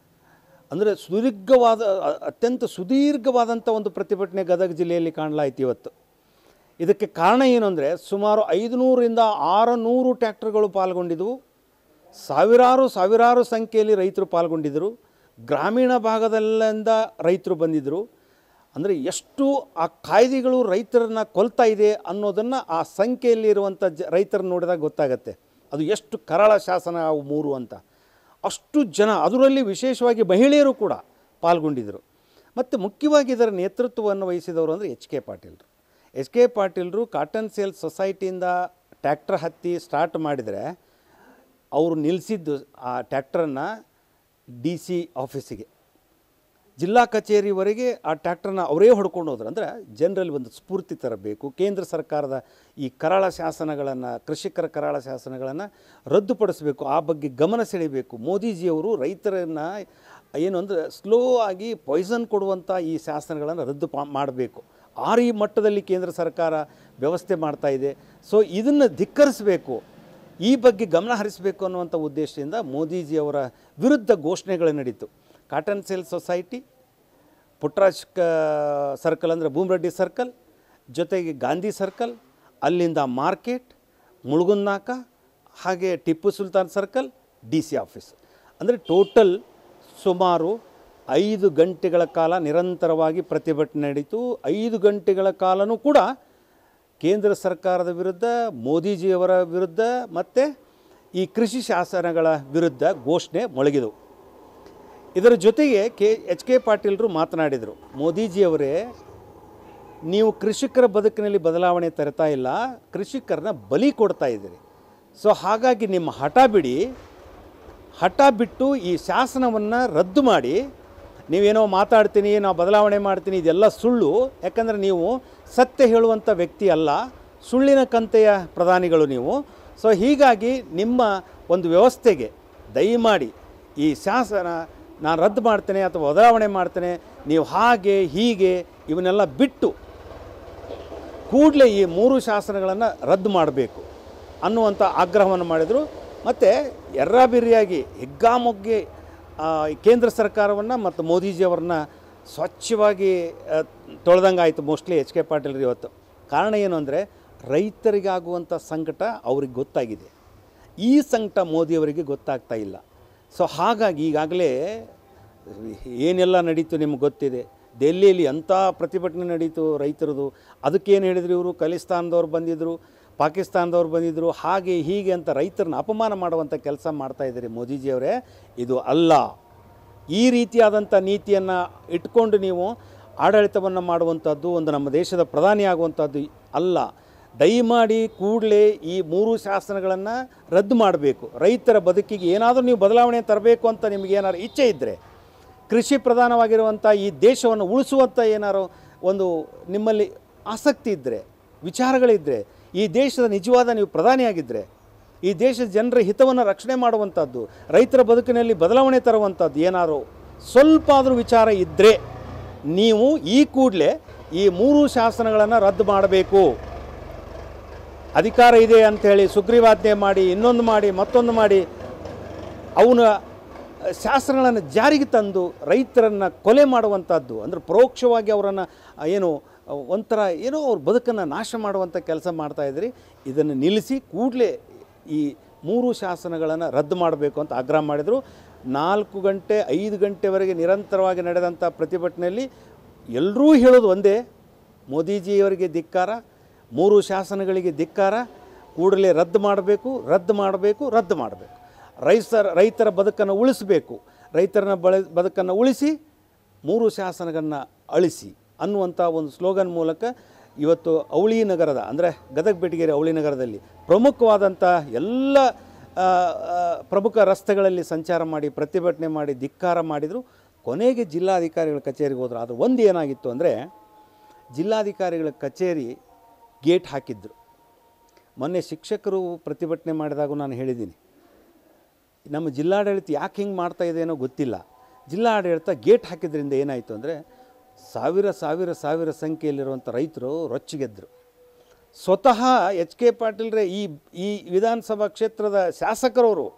ಅಂದರೆ ಸುದೀರ್ಘವಾದ ಅ- ಅತ್ಯಂತ ಸುದೀರ್ಘವಾದಂಥ ಒಂದು ಪ್ರತಿಭಟನೆ ಗದಗ ಜಿಲ್ಲೆಯಲ್ಲಿ ಕಾಣಲಾಯ್ತು ಇವತ್ತು ಇದಕ್ಕೆ ಕಾರಣ ಏನು ಅಂದರೆ ಸುಮಾರು ಐದುನೂರಿಂದ ಆರುನೂರು ಟ್ಯಾಕ್ಟರ್ಗಳು ಪಾಲ್ಗೊಂಡಿದ್ದವು ಸಾವಿರಾರು ಸಾವಿರಾರು ಸಂಖ್ಯೆಯಲ್ಲಿ ರೈತರು ಪಾಲ್ಗೊಂಡಿದ್ದರು ಗ್ರಾಮೀಣ ಭಾಗದಲ್ಲಿಂದ ರೈತರು ಬಂದಿದ್ದರು ಅಂದರೆ ಎಷ್ಟು ಆ ಕಾಯ್ದೆಗಳು ರೈತರನ್ನ ಕೊಲ್ತಾ ಇದೆ ಅನ್ನೋದನ್ನು ಆ ಸಂಖ್ಯೆಯಲ್ಲಿ ಇರುವಂಥ ಜ ರೈತರನ್ನ ನೋಡಿದಾಗ ಗೊತ್ತಾಗತ್ತೆ ಅದು ಎಷ್ಟು ಕರಾಳ ಶಾಸನ ಅವು ಮೂರು ಅಂತ ಅಷ್ಟು ಜನ ಅದರಲ್ಲಿ ವಿಶೇಷವಾಗಿ ಮಹಿಳೆಯರು ಕೂಡ ಪಾಲ್ಗೊಂಡಿದ್ದರು ಮತ್ತು ಮುಖ್ಯವಾಗಿ ಇದರ ನೇತೃತ್ವವನ್ನು ವಹಿಸಿದವರು ಅಂದರೆ ಎಚ್ ಕೆ ಪಾಟೀಲ್ರು ಎಚ್ ಕೆ ಪಾಟೀಲ್ರು ಕಾಟನ್ ಸೇಲ್ ಸೊಸೈಟಿಯಿಂದ ಟ್ಯಾಕ್ಟರ್ ಹತ್ತಿ ಸ್ಟಾರ್ಟ್ ಮಾಡಿದರೆ ಅವರು ನಿಲ್ಲಿಸಿದ್ದು ಆ ಟ್ಯಾಕ್ಟ್ರನ್ನು ಡಿ ಸಿ ಆಫೀಸಿಗೆ ಜಿಲ್ಲಾ ಕಚೇರಿವರೆಗೆ ಆ ಟ್ಯಾಕ್ಟ್ರನ್ನ ಅವರೇ ಹೊಡ್ಕೊಂಡು ಹೋದ್ರು ಅಂದರೆ ಜನರಲ್ಲಿ ಒಂದು ಸ್ಫೂರ್ತಿ ತರಬೇಕು ಕೇಂದ್ರ ಸರ್ಕಾರದ ಈ ಕರಾಳ ಶಾಸನಗಳನ್ನು ಕೃಷಿಕರ ಕರಾಳ ಶಾಸನಗಳನ್ನು ರದ್ದುಪಡಿಸಬೇಕು ಆ ಬಗ್ಗೆ ಗಮನ ಸೆಳೆಯಬೇಕು ಮೋದಿಜಿಯವರು ರೈತರನ್ನು ಏನು ಅಂದರೆ ಸ್ಲೋ ಆಗಿ ಪಾಯ್ಸನ್ ಕೊಡುವಂಥ ಈ ಶಾಸನಗಳನ್ನು ರದ್ದು ಪಾ ಮಾಡಬೇಕು ಆ ರೀ ಮಟ್ಟದಲ್ಲಿ ಕೇಂದ್ರ ಸರ್ಕಾರ ವ್ಯವಸ್ಥೆ ಮಾಡ್ತಾ ಇದೆ ಸೊ ಇದನ್ನು ಧಿಕ್ಕರಿಸಬೇಕು ಈ ಬಗ್ಗೆ ಗಮನ ಹರಿಸಬೇಕು ಅನ್ನುವಂಥ ಉದ್ದೇಶದಿಂದ ಮೋದಿಜಿಯವರ ವಿರುದ್ಧ ಘೋಷಣೆಗಳು ನಡೀತು ಕಾಟನ್ ಸೇಲ್ ಸೊಸೈಟಿ ಪುಟ್ಟರಾಜ್ ಕ ಸರ್ಕಲ್ ಅಂದರೆ ಭೂಮರೆಡ್ಡಿ ಸರ್ಕಲ್ ಜೊತೆಗೆ ಗಾಂಧಿ ಸರ್ಕಲ್ ಅಲ್ಲಿಂದ ಮಾರ್ಕೆಟ್ ಮುಳುಗುನ್ನಾಕ ಹಾಗೆ Tipu Sultan circle D C office ಅಂದರೆ ಟೋಟಲ್ ಸುಮಾರು ಐದು ಗಂಟೆಗಳ ಕಾಲ ನಿರಂತರವಾಗಿ ಪ್ರತಿಭಟನೆ ನಡೀತು ಐದು ಗಂಟೆಗಳ ಕಾಲನೂ ಕೂಡ ಕೇಂದ್ರ ಸರ್ಕಾರದ ವಿರುದ್ಧ ಮೋದಿಜಿಯವರ ವಿರುದ್ಧ ಮತ್ತು ಈ ಕೃಷಿ ಶಾಸನಗಳ ವಿರುದ್ಧ ಘೋಷಣೆ ಮೊಳಗಿದವು ಇದರ ಜೊತೆಗೆ ಕೆ ಎಚ್ ಕೆ ಪಾಟೀಲರು ಮಾತನಾಡಿದರು ಮೋದಿಜಿಯವರೇ ನೀವು ಕೃಷಿಕರ ಬದುಕಿನಲ್ಲಿ ಬದಲಾವಣೆ ತರ್ತಾ ಇಲ್ಲ ಕೃಷಿಕರನ್ನ ಬಲಿ ಕೊಡ್ತಾ ಇದ್ದೀರಿ ಸೊ ಹಾಗಾಗಿ ನಿಮ್ಮ ಹಠ ಬಿಡಿ ಹಠ ಬಿಟ್ಟು ಈ ಶಾಸನವನ್ನು ರದ್ದು ಮಾಡಿ ನೀವೇನೋ ಮಾತಾಡ್ತೀನಿ ನಾವು ಬದಲಾವಣೆ ಮಾಡ್ತೀನಿ ಇದೆಲ್ಲ ಸುಳ್ಳು ಯಾಕಂದರೆ ನೀವು ಸತ್ಯ ಹೇಳುವಂಥ ವ್ಯಕ್ತಿ ಅಲ್ಲ ಸುಳ್ಳಿನ ಕಂತೆಯ ಪ್ರಧಾನಿಗಳು ನೀವು ಸೊ ಹೀಗಾಗಿ ನಿಮ್ಮ ಒಂದು ವ್ಯವಸ್ಥೆಗೆ ದಯಮಾಡಿ ಈ ಶಾಸನ ನಾನು ರದ್ದು ಮಾಡ್ತೇನೆ ಅಥವಾ ಬದಲಾವಣೆ ಮಾಡ್ತೇನೆ ನೀವು ಹಾಗೆ ಹೀಗೆ ಇವನ್ನೆಲ್ಲ ಬಿಟ್ಟು ಕೂಡಲೇ ಈ ಮೂರು ಶಾಸನಗಳನ್ನು ರದ್ದು ಮಾಡಬೇಕು ಅನ್ನುವಂಥ ಆಗ್ರಹವನ್ನು ಮಾಡಿದರು ಮತ್ತು ಎರ್ರಾಬಿರಿಯಾಗಿ ಹಿಗ್ಗಾಮೊಗ್ಗಿ ಆ, ಕೇಂದ್ರ ಸರ್ಕಾರವನ್ನು ಮತ್ತು ಮೋದಿಜಿಯವರನ್ನ ಸ್ವಚ್ಛವಾಗಿ ತೊಳೆದಂಗೆ ಆಯಿತು ಮೋಸ್ಟ್ಲಿ ಎಚ್ ಕೆ ಪಾಟೀಲ್ರು ಇವತ್ತು ಕಾರಣ ಏನು ಅಂದರೆ ರೈತರಿಗಾಗುವಂಥ ಸಂಕಟ ಅವ್ರಿಗೆ ಗೊತ್ತಾಗಿದೆ ಈ ಸಂಕಟ ಮೋದಿಯವರಿಗೆ ಗೊತ್ತಾಗ್ತಾ ಇಲ್ಲ ಸೊ ಹಾಗಾಗಿ ಈಗಾಗಲೇ ಏನೆಲ್ಲ ನಡೀತು ನಿಮ್ಗೆ ಗೊತ್ತಿದೆ ದೆಹಲಿಯಲ್ಲಿ ಅಂಥ ಪ್ರತಿಭಟನೆ ನಡೀತು ರೈತರದು ಅದಕ್ಕೇನು ಹೇಳಿದ್ರು ಇವರು ಖಲಿಸ್ತಾನದವ್ರು ಬಂದಿದ್ದರು ಪಾಕಿಸ್ತಾನದವ್ರು ಬಂದಿದ್ದರು ಹಾಗೆ ಹೀಗೆ ಅಂತ ರೈತರನ್ನ ಅಪಮಾನ ಮಾಡುವಂಥ ಕೆಲಸ ಮಾಡ್ತಾ ಇದ್ದಾರೆ ಮೋದಿಜಿಯವರೇ ಇದು ಅಲ್ಲ ಈ ರೀತಿಯಾದಂಥ ನೀತಿಯನ್ನು ಇಟ್ಕೊಂಡು ನೀವು ಆಡಳಿತವನ್ನು ಮಾಡುವಂಥದ್ದು ಒಂದು ನಮ್ಮ ದೇಶದ ಪ್ರಧಾನಿ ಆಗುವಂಥದ್ದು ಅಲ್ಲ ದಯಮಾಡಿ ಕೂಡಲೇ ಈ ಮೂರು ಶಾಸನಗಳನ್ನು ರದ್ದು ಮಾಡಬೇಕು ರೈತರ ಬದುಕಿಗೆ ಏನಾದರೂ ನೀವು ಬದಲಾವಣೆ ತರಬೇಕು ಅಂತ ನಿಮಗೆ ಏನಾದ್ರು ಇಚ್ಛೆ ಇದ್ದರೆ ಕೃಷಿ ಪ್ರಧಾನವಾಗಿರುವಂಥ ಈ ದೇಶವನ್ನು ಉಳಿಸುವಂಥ ಏನಾರು ಒಂದು ನಿಮ್ಮಲ್ಲಿ ಆಸಕ್ತಿ ಇದ್ದರೆ ವಿಚಾರಗಳಿದ್ದರೆ ಈ ದೇಶದ ನಿಜವಾದ ನೀವು ಪ್ರಧಾನಿಯಾಗಿದ್ದರೆ ಈ ದೇಶದ ಜನರ ಹಿತವನ್ನು ರಕ್ಷಣೆ ಮಾಡುವಂಥದ್ದು ರೈತರ ಬದುಕಿನಲ್ಲಿ ಬದಲಾವಣೆ ತರುವಂಥದ್ದು ಏನಾದ್ರು ಸ್ವಲ್ಪ ಆದರೂ ವಿಚಾರ ಇದ್ದರೆ ನೀವು ಈ ಕೂಡಲೇ ಈ ಮೂರು ಶಾಸನಗಳನ್ನು ರದ್ದು ಮಾಡಬೇಕು ಅಧಿಕಾರ ಇದೆ ಅಂಥೇಳಿ ಸುಗ್ರೀವಾಜ್ಞೆ ಮಾಡಿ ಇನ್ನೊಂದು ಮಾಡಿ ಮತ್ತೊಂದು ಮಾಡಿ ಅವನ ಶಾಸ್ತ್ರಗಳನ್ನು ಜಾರಿಗೆ ತಂದು ರೈತರನ್ನು ಕೊಲೆ ಮಾಡುವಂಥದ್ದು ಅಂದರೆ ಪರೋಕ್ಷವಾಗಿ ಅವರನ್ನು ಏನು ಒಂಥರ ಏನೋ ಅವ್ರ ಬದುಕನ್ನು ನಾಶ ಮಾಡುವಂಥ ಕೆಲಸ ಮಾಡ್ತಾಯಿದ್ರಿ ಇದನ್ನು ನಿಲ್ಲಿಸಿ ಕೂಡಲೇ ಈ ಮೂರು ಶಾಸನಗಳನ್ನು ರದ್ದು ಮಾಡಬೇಕು ಅಂತ ಆಗ್ರಹ ಮಾಡಿದರು ನಾಲ್ಕು ಗಂಟೆ ಐದು ಗಂಟೆವರೆಗೆ ನಿರಂತರವಾಗಿ ನಡೆದಂಥ ಪ್ರತಿಭಟನೆಯಲ್ಲಿ ಎಲ್ಲರೂ ಹೇಳೋದು ಒಂದೇ ಮೋದಿಜಿಯವರಿಗೆ ಧಿಕ್ಕಾರ ಮೂರು ಶಾಸನಗಳಿಗೆ ಧಿಕ್ಕಾರ ಕೂಡಲೇ ರದ್ದು ಮಾಡಬೇಕು ರದ್ದು ಮಾಡಬೇಕು ರದ್ದು ಮಾಡಬೇಕು ರೈತರ ರೈತರ ಬದುಕನ್ನು ಉಳಿಸಬೇಕು ರೈತರನ್ನ ಬಳ ಬದುಕನ್ನು ಉಳಿಸಿ ಮೂರು ಶಾಸನಗಳನ್ನು ಅಳಿಸಿ ಅನ್ನುವಂಥ ಒಂದು ಸ್ಲೋಗನ್ ಮೂಲಕ ಇವತ್ತು ಅವಳಿ ನಗರದ ಅಂದರೆ ಗದಗ ಬೆಟಗೇರಿ ಅವಳಿ ನಗರದಲ್ಲಿ ಪ್ರಮುಖವಾದಂಥ ಎಲ್ಲ ಆ, ಆ, ಪ್ರಮುಖ ರಸ್ತೆಗಳಲ್ಲಿ ಸಂಚಾರ ಮಾಡಿ ಪ್ರತಿಭಟನೆ ಮಾಡಿ ಧಿಕ್ಕಾರ ಮಾಡಿದರು ಕೊನೆಗೆ ಜಿಲ್ಲಾಧಿಕಾರಿಗಳ ಕಚೇರಿಗೆ ಹೋದ್ರು ಆದರೆ ಒಂದು ಏನಾಗಿತ್ತು ಅಂದರೆ ಜಿಲ್ಲಾಧಿಕಾರಿಗಳ ಕಚೇರಿ ಗೇಟ್ ಹಾಕಿದ್ರು ಮೊನ್ನೆ ಶಿಕ್ಷಕರು ಪ್ರತಿಭಟನೆ ಮಾಡಿದಾಗ ನಾನು ಹೇಳಿದ್ದೀನಿ ನಮ್ಮ ಜಿಲ್ಲಾಡಳಿತ ಯಾಕೆ ಹಿಂಗೆ ಮಾಡ್ತಾ ಇದೆ ಏನೋ ಗೊತ್ತಿಲ್ಲ ಜಿಲ್ಲಾಡಳಿತ ಗೇಟ್ ಹಾಕಿದ್ರಿಂದ ಏನಾಯಿತು ಅಂದರೆ ಸಾವಿರ ಸಾವಿರ ಸಾವಿರ ಸಂಖ್ಯೆಯಲ್ಲಿರುವಂಥ ರೈತರು ರೊಚ್ಚಿಗೆದ್ದರು ಸ್ವತಃ ಎಚ್ ಕೆ ಪಾಟೀಲ್ರೆ ಈ ಈ ವಿಧಾನಸಭಾ ಕ್ಷೇತ್ರದ ಶಾಸಕರವರು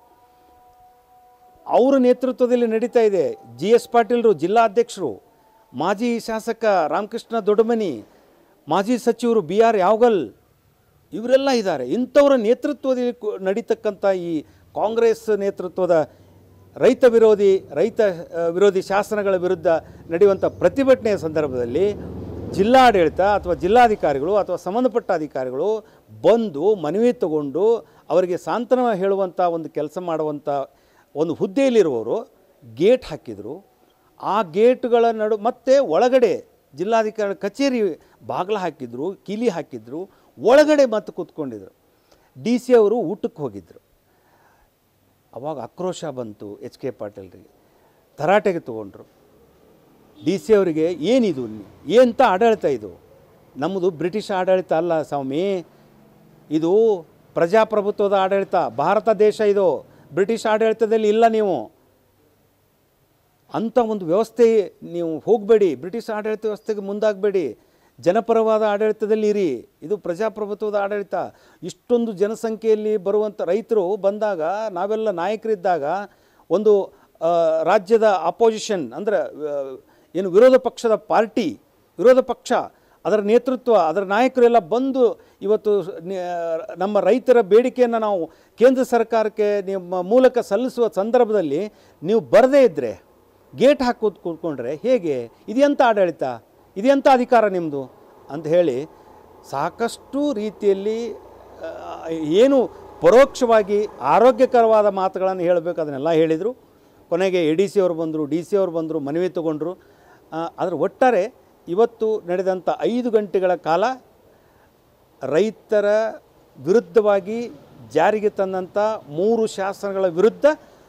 ಅವರ ನೇತೃತ್ವದಲ್ಲಿ ನಡೀತಾ ಇದೆ ಜಿ ಎಸ್ ಪಾಟೀಲ್ರು ಜಿಲ್ಲಾಧ್ಯಕ್ಷರು ಮಾಜಿ ಶಾಸಕ ರಾಮಕೃಷ್ಣ ದೊಡ್ಡಮನಿ ಮಾಜಿ ಸಚಿವರು ಬಿ ಆರ್ ಯಾವಗಲ್ ಇವರೆಲ್ಲ ಇದ್ದಾರೆ ಇಂಥವರ ನೇತೃತ್ವದಲ್ಲಿ ಕು- ನಡೀತಕ್ಕಂಥ ಈ ಕಾಂಗ್ರೆಸ್ ನೇತೃತ್ವದ ರೈತ ವಿರೋಧಿ ರೈತ ಆ, ವಿರೋಧಿ ಶಾಸನಗಳ ವಿರುದ್ಧ ನಡೆಯುವಂಥ ಪ್ರತಿಭಟನೆಯ ಸಂದರ್ಭದಲ್ಲಿ ಜಿಲ್ಲಾಡಳಿತ ಅಥವಾ ಜಿಲ್ಲಾಧಿಕಾರಿಗಳು ಅಥವಾ ಸಂಬಂಧಪಟ್ಟ ಅಧಿಕಾರಿಗಳು ಬಂದು ಮನವಿ ತಗೊಂಡು ಅವರಿಗೆ ಸಾಂತ್ವನ ಹೇಳುವಂಥ ಒಂದು ಕೆಲಸ ಮಾಡುವಂಥ ಒಂದು ಹುದ್ದೆಯಲ್ಲಿರುವವರು ಗೇಟ್ ಹಾಕಿದರು ಆ ಗೇಟ್ಗಳ ನಡು ಮತ್ತೆ ಒಳಗಡೆ ಜಿಲ್ಲಾಧಿಕಾರಿ ಕಚೇರಿ ಬಾಗಿಲ ಹಾಕಿದ್ರು ಕೀಲಿ ಹಾಕಿದ್ರು ಒಳಗಡೆ ಮತ್ತೆ ಕೂತ್ಕೊಂಡಿದ್ರು ಡಿ ಸಿ ಅವರು ಊಟಕ್ಕೆ ಹೋಗಿದ್ದರು ಅವಾಗ ಆಕ್ರೋಶ ಬಂತು ಎಚ್ ಕೆ ಪಾಟೀಲ್ರಿಗೆ ತರಾಟೆಗೆ ತೊಗೊಂಡ್ರು ಡಿ ಸಿ ಅವರಿಗೆ ಏನಿದು ಏನಂತ ಆಡಳಿತ ಇದು ನಮ್ಮದು ಬ್ರಿಟಿಷ್ ಆಡಳಿತ ಅಲ್ಲ ಸ್ವಾಮಿ ಇದು ಪ್ರಜಾಪ್ರಭುತ್ವದ ಆಡಳಿತ ಭಾರತ ದೇಶ ಇದು ಬ್ರಿಟಿಷ್ ಆಡಳಿತದಲ್ಲಿ ಇಲ್ಲ ನೀವು ಅಂಥ ಒಂದು ವ್ಯವಸ್ಥೆ ನೀವು ಹೋಗಬೇಡಿ ಬ್ರಿಟಿಷ್ ಆಡಳಿತ ವ್ಯವಸ್ಥೆಗೆ ಮುಂದಾಗಬೇಡಿ ಜನಪರವಾದ ಆಡಳಿತದಲ್ಲಿ ಇರಿ ಇದು ಪ್ರಜಾಪ್ರಭುತ್ವದ ಆಡಳಿತ ಇಷ್ಟೊಂದು ಜನಸಂಖ್ಯೆಯಲ್ಲಿ ಬರುವಂಥ ರೈತರು ಬಂದಾಗ ನಾವೆಲ್ಲ ನಾಯಕರಿದ್ದಾಗ ಒಂದು ಆ, ರಾಜ್ಯದ ಅಪೋಸಿಷನ್ ಅಂದರೆ ಏನು ವಿರೋಧ ಪಕ್ಷದ ಪಾರ್ಟಿ ವಿರೋಧ ಪಕ್ಷ ಅದರ ನೇತೃತ್ವ ಅದರ ನಾಯಕರೆಲ್ಲ ಬಂದು ಇವತ್ತು ನಿ- ನಮ್ಮ ರೈತರ ಬೇಡಿಕೆಯನ್ನು ನಾವು ಕೇಂದ್ರ ಸರ್ಕಾರಕ್ಕೆ ನಿಮ್ಮ ಮೂಲಕ ಸಲ್ಲಿಸುವ ಸಂದರ್ಭದಲ್ಲಿ ನೀವು ಬರದೇ ಇದ್ದರೆ ಗೇಟ್ ಹಾಕೋದು ಕೂತ್ಕೊಂಡ್ರೆ ಹೇಗೆ ಇದೆಂಥ ಆಡಳಿತ ಇದೆಂಥ ಅಧಿಕಾರ ನಿಮ್ಮದು ಅಂತ ಹೇಳಿ ಸಾಕಷ್ಟು ರೀತಿಯಲ್ಲಿ ಆ, ಏನು ಪರೋಕ್ಷವಾಗಿ ಆರೋಗ್ಯಕರವಾದ ಮಾತುಗಳನ್ನು ಹೇಳಬೇಕು ಅದನ್ನೆಲ್ಲ ಹೇಳಿದರು ಕೊನೆಗೆ ಎ ಡಿ ಸಿ ಅವರು ಬಂದರು ಡಿ ಸಿ ಅವರು ಬಂದರು ಮನವಿ ತಗೊಂಡ್ರು ಅದರ ಒಟ್ಟಾರೆ ಇವತ್ತು ನಡೆದಂಥ ಐದು ಗಂಟೆಗಳ ಕಾಲ ರೈತರ ವಿರುದ್ಧವಾಗಿ ಜಾರಿಗೆ ತಂದಂಥ ಮೂರು ಶಾಸನಗಳ ವಿರುದ್ಧ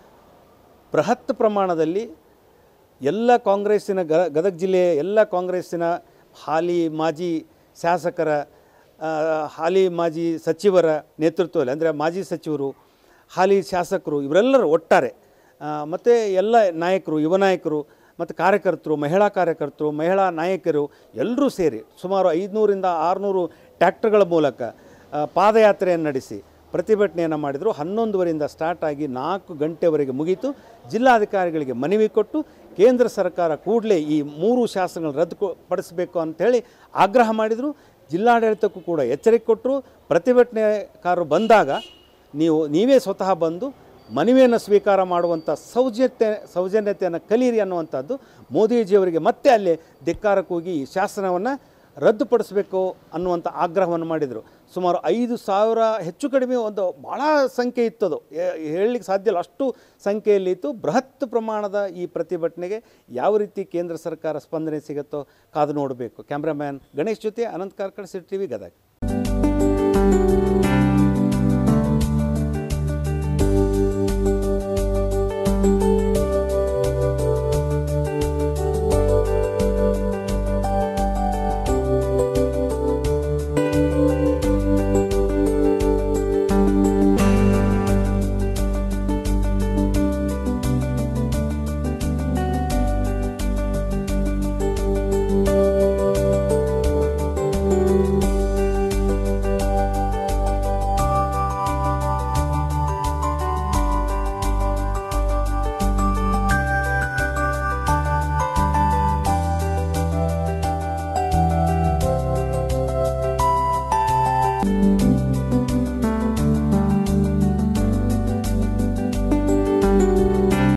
ಬೃಹತ್ ಪ್ರಮಾಣದಲ್ಲಿ ಎಲ್ಲ ಕಾಂಗ್ರೆಸ್ಸಿನ ಗ ಗದಗ ಜಿಲ್ಲೆಯ ಎಲ್ಲ ಕಾಂಗ್ರೆಸ್ಸಿನ ಹಾಲಿ ಮಾಜಿ ಶಾಸಕರ ಆ, ಹಾಲಿ ಮಾಜಿ ಸಚಿವರ ನೇತೃತ್ವದಲ್ಲಿ ಅಂದರೆ ಮಾಜಿ ಸಚಿವರು ಹಾಲಿ ಶಾಸಕರು ಇವರೆಲ್ಲರೂ ಒಟ್ಟಾರೆ ಮತ್ತು ಎಲ್ಲ ನಾಯಕರು ಯುವ ನಾಯಕರು ಮತ್ತು ಕಾರ್ಯಕರ್ತರು ಮಹಿಳಾ ಕಾರ್ಯಕರ್ತರು ಮಹಿಳಾ ನಾಯಕರು ಎಲ್ಲರೂ ಸೇರಿ ಸುಮಾರು ಐದುನೂರಿಂದ ಆರುನೂರು ಟ್ಯಾಕ್ಟರ್ಗಳ ಮೂಲಕ ಆ, ಪಾದಯಾತ್ರೆಯನ್ನು ನಡೆಸಿ ಪ್ರತಿಭಟನೆಯನ್ನು ಮಾಡಿದರು ಹನ್ನೊಂದುವರೆಯಿಂದ ಸ್ಟಾರ್ಟ್ ಆಗಿ ನಾಲ್ಕು ಗಂಟೆವರೆಗೆ ಮುಗೀತು ಜಿಲ್ಲಾಧಿಕಾರಿಗಳಿಗೆ ಮನವಿ ಕೊಟ್ಟು ಕೇಂದ್ರ ಸರ್ಕಾರ ಕೂಡಲೇ ಈ ಮೂರು ಶಾಸನಗಳನ್ನು ರದ್ದು ಪಡಿಸಬೇಕು ಅಂಥೇಳಿ ಆಗ್ರಹ ಮಾಡಿದರು ಜಿಲ್ಲಾಡಳಿತಕ್ಕೂ ಕೂಡ ಎಚ್ಚರಿಕೆ ಕೊಟ್ಟರು ಪ್ರತಿಭಟನೆಕಾರರು ಬಂದಾಗ ನೀವು ನೀವೇ ಸ್ವತಃ ಬಂದು ಮನವಿಯನ್ನು ಸ್ವೀಕಾರ ಮಾಡುವಂಥ ಸೌಜನ್ಯತೆ ಸೌಜನ್ಯತೆಯನ್ನು ಕಲೀರಿ ಅನ್ನುವಂಥದ್ದು ಮೋದಿಜಿಯವರಿಗೆ ಮತ್ತೆ ಅಲ್ಲಿ ಧಿಕ್ಕಾರಕ್ಕೋಗಿ ಈ ಶಾಸನವನ್ನು ರದ್ದುಪಡಿಸಬೇಕು ಅನ್ನುವಂಥ ಆಗ್ರಹವನ್ನು ಮಾಡಿದರು ಸುಮಾರು ಐದು ಸಾವಿರ ಹೆಚ್ಚು ಕಡಿಮೆ ಒಂದು ಭಾಳ ಸಂಖ್ಯೆ ಇತ್ತದು ಹೇ- ಹೇಳಲಿಕ್ಕೆ ಸಾಧ್ಯ ಇಲ್ಲ ಅಷ್ಟು ಸಂಖ್ಯೆಯಲ್ಲಿ ಇತ್ತು ಬೃಹತ್ ಪ್ರಮಾಣದ ಈ ಪ್ರತಿಭಟನೆಗೆ ಯಾವ ರೀತಿ ಕೇಂದ್ರ ಸರ್ಕಾರ ಸ್ಪಂದನೆ ಸಿಗುತ್ತೋ ಕಾದು ನೋಡಬೇಕು ಕ್ಯಾಮ್ರಾಮ್ಯಾನ್ ಗಣೇಶ್ ಜೊತೆ Anant Karkad city T V Gadag